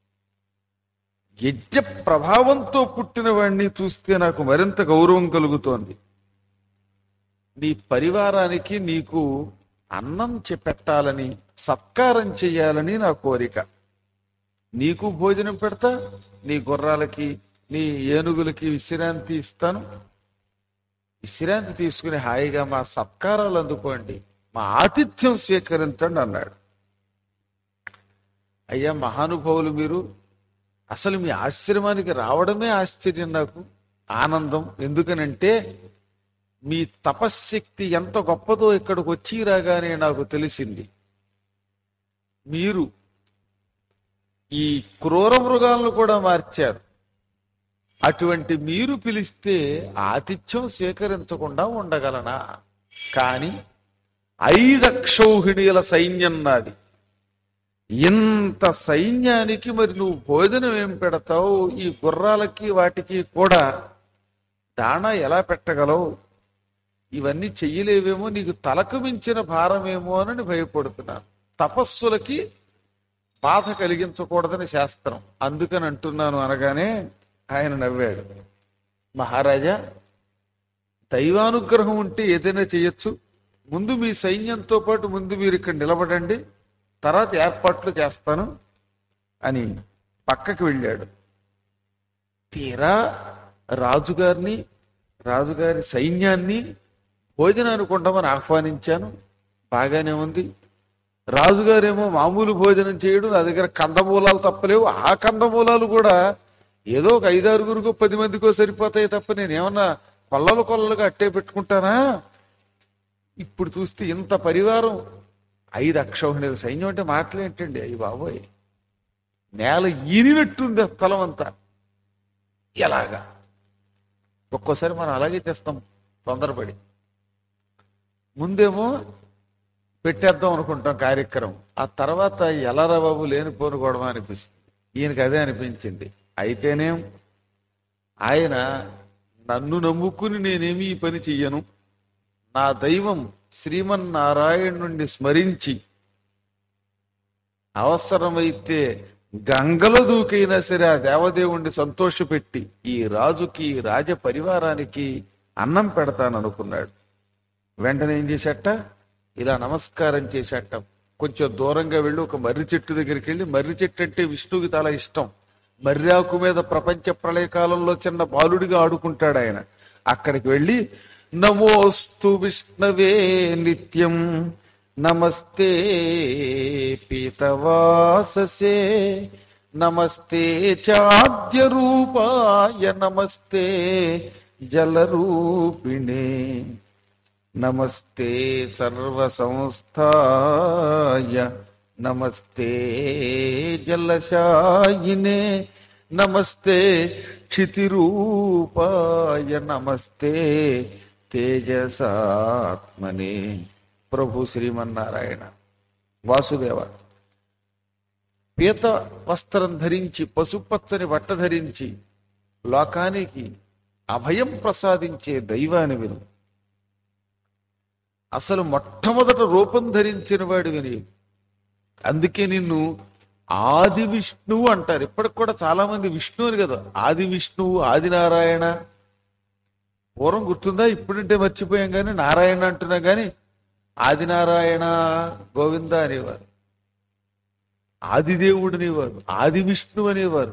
యజ్ఞ ప్రభావంతో పుట్టిన వాణ్ణి చూస్తే నాకు మరింత గౌరవం కలుగుతోంది నీ పరివారానికి నీకు అన్నం చె- పెట్టాలని సత్కారం చెయ్యాలని నా కోరిక నీకు భోజనం పెడతా నీ గుర్రాలకి నీ ఏనుగులకి విశ్రాంతి ఇస్తాను విశ్రాంతి తీసుకుని హాయిగా మా సత్కారాలు అందుకోండి మా ఆతిథ్యం స్వీకరించండి అన్నాడు అయ్యా మహానుభావులు మీరు అసలు మీ ఆశ్రమానికి రావడమే ఆశ్చర్యం నాకు ఆనందం ఎందుకనంటే మీ తపశ్శక్తి ఎంత గొప్పదో ఇక్కడికి వచ్చి రాగానే నాకు తెలిసింది మీరు ఈ క్రూర మృగాలను కూడా మార్చారు అటువంటి మీరు పిలిస్తే ఆతిథ్యం స్వీకరించకుండా ఉండగలనా కాని ఐదక్షౌహిణీల సైన్యం నాది ఇంత సైన్యానికి మరి నువ్వు భోజనం ఏం పెడతావు ఈ గుర్రాలకి వాటికి కూడా దాణా ఎలా పెట్టగలవు ఇవన్నీ చెయ్యలేవేమో నీకు తలకు మించిన భారమేమో అని భయపడుతున్నాను తపస్సులకి బాధ కలిగించకూడదని శాస్త్రం అందుకని అంటున్నాను అనగానే ఆయన నవ్వాడు మహారాజా దైవానుగ్రహం ఉంటే ఏదైనా చేయొచ్చు ముందు మీ సైన్యంతో పాటు ముందు మీరు ఇక్కడ నిలబడండి తర్వాత ఏర్పాట్లు చేస్తాను అని పక్కకి వెళ్ళాడు తీరా రాజుగారిని రాజుగారి సైన్యాన్ని భోజనానికి ఉండమని ఆహ్వానించాను బాగానే ఉంది రాజుగారేమో మామూలు భోజనం చేయడు నా దగ్గర కందమూలాలు తప్పలేవు ఆ కందమూలాలు కూడా ఏదో ఒక ఐదారుగురికో పది మందికో సరిపోతాయి తప్ప నేను ఏమన్నా కొల్లలు కొల్లలుగా అట్టే పెట్టుకుంటానా ఇప్పుడు చూస్తే ఇంత పరివారం ఐదు అక్షౌహిణీల సైన్యం అంటే మాటలేంటండి అయ్యి బాబోయ్ నేల ఈనినట్టుంది ఆ స్థలం అంతా ఎలాగా ఒక్కోసారి మనం అలాగే చేస్తాం తొందరపడి ముందేమో పెట్టేద్దాం అనుకుంటాం కార్యక్రమం ఆ తర్వాత ఎలారా బాబు లేనిపోను గొడవ అనిపిస్తుంది ఈయనకి అదే అనిపించింది అయితేనేం ఆయన నన్ను నమ్ముకుని నేనేమి ఈ పని చెయ్యను నా దైవం శ్రీమన్నారాయణుణ్ణి స్మరించి అవసరమైతే గంగలో దూకైనా సరే ఆ దేవదేవుణ్ణి సంతోషపెట్టి ఈ రాజుకి రాజ పరివారానికి అన్నం పెడతాననుకున్నాడు వెంటనే ఏం చేశాట ఇలా నమస్కారం చేశాట కొంచెం దూరంగా వెళ్ళి ఒక మర్రి చెట్టు దగ్గరికి వెళ్ళి మర్రి చెట్టు అంటే విష్ణువుకి చాలా ఇష్టం మర్రాకు మీద ప్రపంచ ప్రళయకాలంలో చిన్న బాలుడిగా ఆడుకుంటాడు ఆయన అక్కడికి వెళ్ళి నమోస్తు విష్ణవే నిత్యం నమస్తే పీతవాససే నమస్తే చాద్య రూపాయ నమస్తే జలరూపిణే నమస్తే సర్వసంస్థాయ నమస్తే జలశాయినే నమస్తే క్షితిరూపాయ నమస్తే తేజసాత్మనే ప్రభు శ్రీమన్నారాయణ వాసుదేవ పీత వస్త్రం ధరించి పసుపచ్చని బట్ట ధరించి లోకానికి అభయం ప్రసాదించే దైవాని విను అసలు మొట్టమొదట రూపం ధరించిన వాడు విని అందుకే నిన్ను ఆది విష్ణువు అంటారు ఇప్పటికి కూడా చాలా మంది విష్ణు అని కదా ఆది విష్ణువు ఆది నారాయణ పూర్వం గుర్తుందా ఇప్పుడంటే మర్చిపోయాం కానీ నారాయణ అంటున్నా కానీ ఆది నారాయణ గోవింద అనేవారు ఆదిదేవుడు అనేవారు ఆది విష్ణు అనేవారు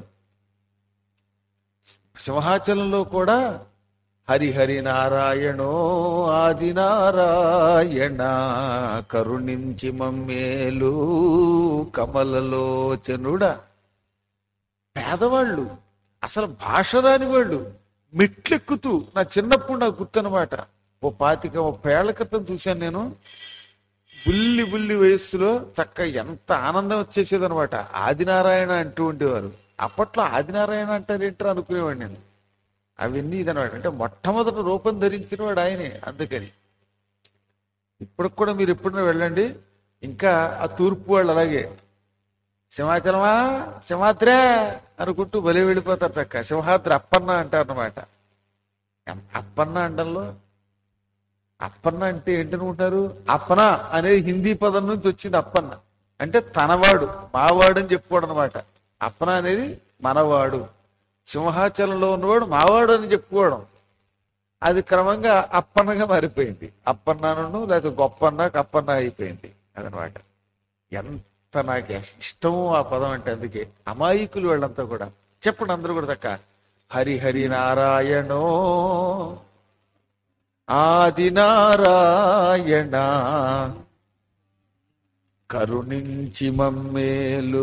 సింహాచలంలో కూడా హరి హరి నారాయణో ఆది నారాయణ కరుణించి మమ్మేలు కమలలోచనుడా పేదవాళ్ళు అసలు భాష రాని వాళ్ళు మెట్లెక్కుతూ నా చిన్నప్పుడు నాకు గుర్తనమాట ఓ పాతిక ముప్పై ఏళ్ల క్రితం చూశాను నేను బుల్లి బుల్లి వయస్సులో చక్క ఎంత ఆనందం వచ్చేసేది అనమాట ఆదినారాయణ అంటూ ఉండేవారు అప్పట్లో ఆదినారాయణ అంటారేంటో అనుకునేవాడు నేను అవన్నీ ఇదనమాట అంటే మొట్టమొదటి రూపం ధరించిన వాడు ఆయనే అందుకని ఇప్పుడు కూడా మీరు ఎప్పుడైనా వెళ్ళండి ఇంకా ఆ తూర్పు వాళ్ళు అలాగే సింహాచలమా సింహాద్రే అనుకుంటూ బలి వెళ్ళిపోతారు చక్క సింహాద్రి అప్పన్న అంటారన్నమాట అప్పన్న అండంలో అప్పన్న అంటే ఏంటనుకుంటారు అప్పన అనేది హిందీ పదం నుంచి వచ్చింది అప్పన్న అంటే తనవాడు మావాడు అని చెప్పుకోవడం అనమాట అప్పన అనేది మనవాడు సింహాచలంలో ఉన్నవాడు మావాడు అని చెప్పుకోవడం అది క్రమంగా అప్పన్నగా మారిపోయింది అప్పన్నాను లేకపోతే గొప్పన్న కప్పన్న అయిపోయింది అదనమాట ఎంత నాకు ఇష్టమో ఆ పదం అంటే అందుకే అమాయకులు వాళ్ళంతా కూడా చెప్పండి అందరూ కూడా తక్క హరి హరి నారాయణో ఆది నారాయణ కరుణించి మమ్మేలు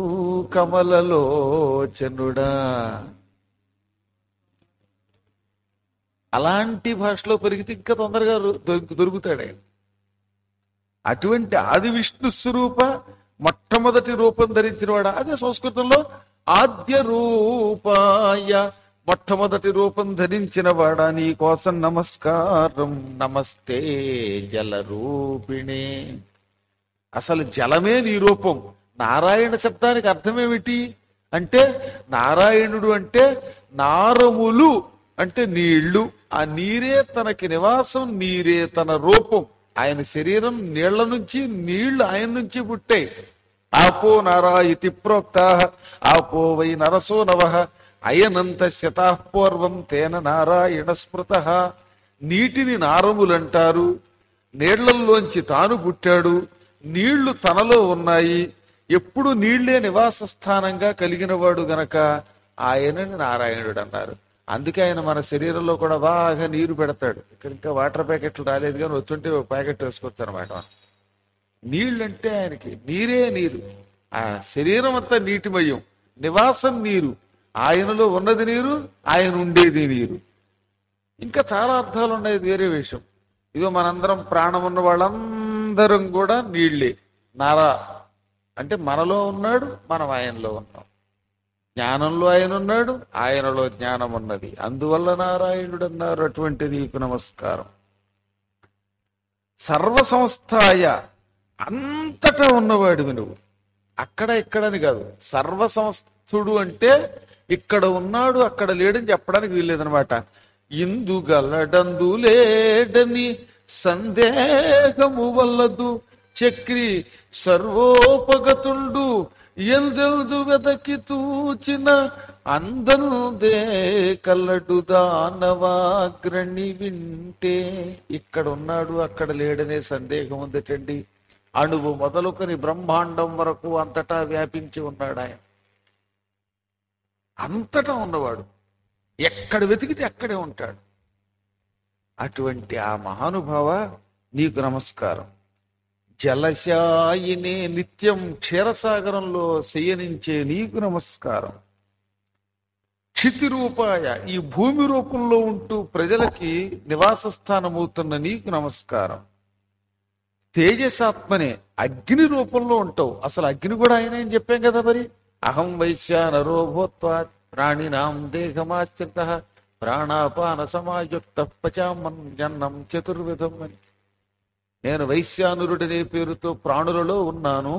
కమలలోచనుడా అలాంటి భాషలో పెరిగితే ఇంకా తొందరగా దొరికి దొరుకుతాడు ఆయన అటువంటి ఆది విష్ణు స్వరూప మొట్టమొదటి రూపం ధరించిన వాడు అదే సంస్కృతంలో ఆద్య రూపాయ మొట్టమొదటి రూపం ధరించిన వాడా నీ కోసం నమస్కారం నమస్తే జల రూపిణే అసలు జలమే నీ రూపం నారాయణ శబ్దానికి అర్థమేమిటి అంటే నారాయణుడు అంటే నారములు అంటే నీళ్లు ఆ నీరే తనకి నివాసం నీరే తన రూపం ఆయన శరీరం నీళ్ల నుంచి నీళ్లు ఆయన నుంచి పుట్టాయి ఆపో నారాయితి ప్రోక్త ఆపో వై నరసో నవ అయనంత శతాపూర్వం తేన నారాయణ స్మృత నీటిని నారములంటారు నీళ్లల్లోంచి తాను పుట్టాడు నీళ్లు తనలో ఉన్నాయి ఎప్పుడు నీళ్లే నివాస స్థానంగా కలిగిన వాడు గనక ఆయనని నారాయణుడు అన్నారు అందుకే ఆయన మన శరీరంలో కూడా బాగా నీరు పెడతాడు ఇక్కడ ఇంకా వాటర్ ప్యాకెట్లు రాలేదు కానీ వచ్చుంటే ఒక ప్యాకెట్ వేసుకోవచ్చు అనమాట నీళ్ళంటే ఆయనకి నీరే నీరు ఆ శరీరం అంతా నీటిమయం నివాసం నీరు ఆయనలో ఉన్నది నీరు ఆయన ఉండేది నీరు ఇంకా చాలా అర్థాలు ఉన్నాయి ఇది వేరే విషయం ఇదో మనందరం ప్రాణం ఉన్న వాళ్ళందరం కూడా నీళ్ళే నారా అంటే మనలో ఉన్నాడు మనం ఆయనలో ఉన్నాం జ్ఞానంలో ఆయన ఉన్నాడు ఆయనలో జ్ఞానం ఉన్నది అందువల్ల నారాయణుడు అన్నారు అటువంటి నీకు నమస్కారం సర్వ సంస్థాయ అంతటా ఉన్నవాడివి నువ్వు అక్కడ ఇక్కడని కాదు సర్వ సంస్థుడు అంటే ఇక్కడ ఉన్నాడు అక్కడ లేడని చెప్పడానికి వీల్లేదనమాట ఇందు గలడందు లేడని సందేహము వల్లదు చక్రి సర్వోపగతుండు ఎల్దెల్దు వెదకి తూచిన అందనుదే కల్లడు దానవాగ్రణి వింటే ఇక్కడ ఉన్నాడు అక్కడ లేడనే సందేహం ఉందటండి అణువు మొదలుకొని బ్రహ్మాండం వరకు అంతటా వ్యాపించి ఉన్నాడు ఆయన అంతటా ఉన్నవాడు ఎక్కడ వెతికితే అక్కడే ఉంటాడు అటువంటి ఆ మహానుభావ నీకు నమస్కారం జలశాయినే నిత్యం క్షీరసాగరంలో శయనించే నీకు నమస్కారం క్షితి రూపాయ ఈ భూమి రూపంలో ఉంటూ ప్రజలకి నివాస స్థానమవుతున్న నీకు నమస్కారం తేజసాత్మనే అగ్ని రూపంలో ఉంటావు అసలు అగ్ని కూడా ఆయన అని చెప్పాం కదా మరి అహం వైశ్య నరోభూత్వా ప్రాణినాం దేహమాశ్రిత ప్రాణాపాన సమాయుక్త పచామన్నం చతుర్విధం అని నేను వైశ్యానురుడనే పేరుతో ప్రాణులలో ఉన్నాను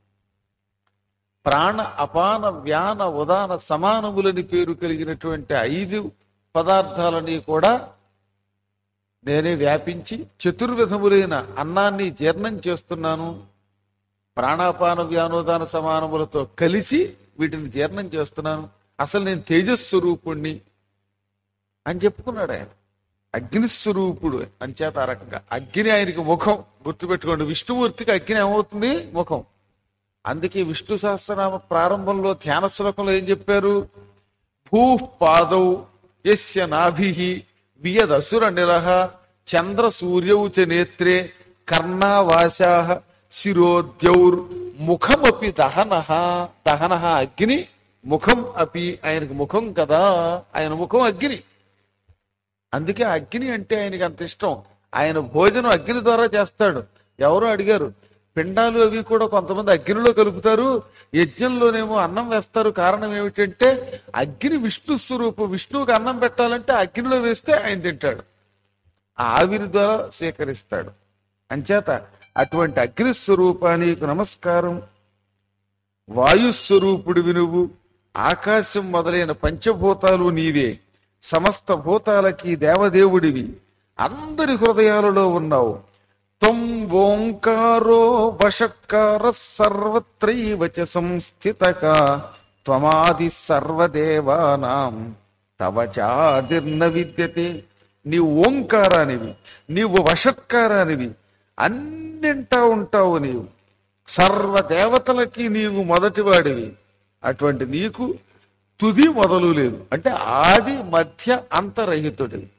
ప్రాణ అపాన వ్యాన ఉదాన సమానములని పేరు కలిగినటువంటి ఐదు పదార్థాలని కూడా నేనే వ్యాపించి చతుర్విధములైన అన్నాన్ని జీర్ణం చేస్తున్నాను ప్రాణాపాన వ్యానోదాన సమానములతో కలిసి వీటిని జీర్ణం చేస్తున్నాను అసలు నేను తేజస్వరూపుణ్ణి అని చెప్పుకున్నాడు ఆయన అగ్నిస్వరూపుడు అంచేత ఆ రకంగా అగ్ని ఆయనకి ముఖం గుర్తుపెట్టుకోండి విష్ణుమూర్తికి అగ్ని ఏమవుతుంది ముఖం అందుకే విష్ణు సహస్రనామ ప్రారంభంలో ధ్యాన శ్లోకంలో ఏం చెప్పారు భూ పాదౌ యస్య నాభి వియదసుర నిలహ చంద్ర సూర్యౌ చ నేత్రే కర్ణావాసా శిరోద్యౌర్ ముఖమపి దహన దహన అగ్ని ముఖం అపి ఆయనకు ముఖం కదా ఆయన ముఖం అగ్ని అందుకే అగ్ని అంటే ఆయనకి అంత ఇష్టం ఆయన భోజనం అగ్ని ద్వారా చేస్తాడు ఎవరో అడిగారు పిండాలు అవి కూడా కొంతమంది అగ్నిలో కలుపుతారు యజ్ఞంలోనేమో అన్నం వేస్తారు కారణం ఏమిటంటే అగ్ని విష్ణు స్వరూపం విష్ణువుకి అన్నం పెట్టాలంటే అగ్నిలో వేస్తే ఆయన తింటాడు ఆ ఆవిరి ద్వారా స్వీకరిస్తాడు అంచేత అటువంటి అగ్ని స్వరూపానికి నమస్కారం వాయుస్వరూపుడివి నువ్వు ఆకాశం మొదలైన పంచభూతాలు నీవే సమస్త భూతాలకి దేవదేవుడివి అందరి హృదయాలలో ఉన్నావు త్వం ఓంకారో వషట్కార సర్వత్రైవ చ సంస్థితక త్వమాది సర్వదేవానాం తవ చాదిర్న విద్యతే నీవు ఓంకారానివి నీవు వషట్కారానివి అన్నింటా ఉంటావు నీవు సర్వ దేవతలకి నీవు మొదటివాడివి అటువంటి నీకు తుది మొదలు లేదు అంటే ఆది మధ్య అంతరహితుడివి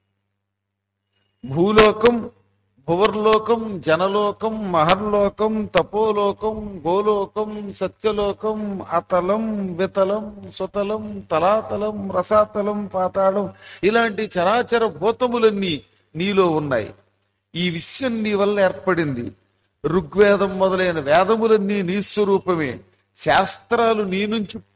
భూలోకం భువర్లోకం జనలోకం మహర్లోకం తపోలోకం గోలోకం సత్యలోకం అతలం వితలం సుతలం తలాతలం రసాతలం పాతాళం ఇలాంటి చరాచర భూతములన్నీ నీలో ఉన్నాయి ఈ విషయం నీ వల్ల ఏర్పడింది ఋగ్వేదం మొదలైన వేదములన్నీ నీ స్వరూపమే శాస్త్రాలు నీ నుంచి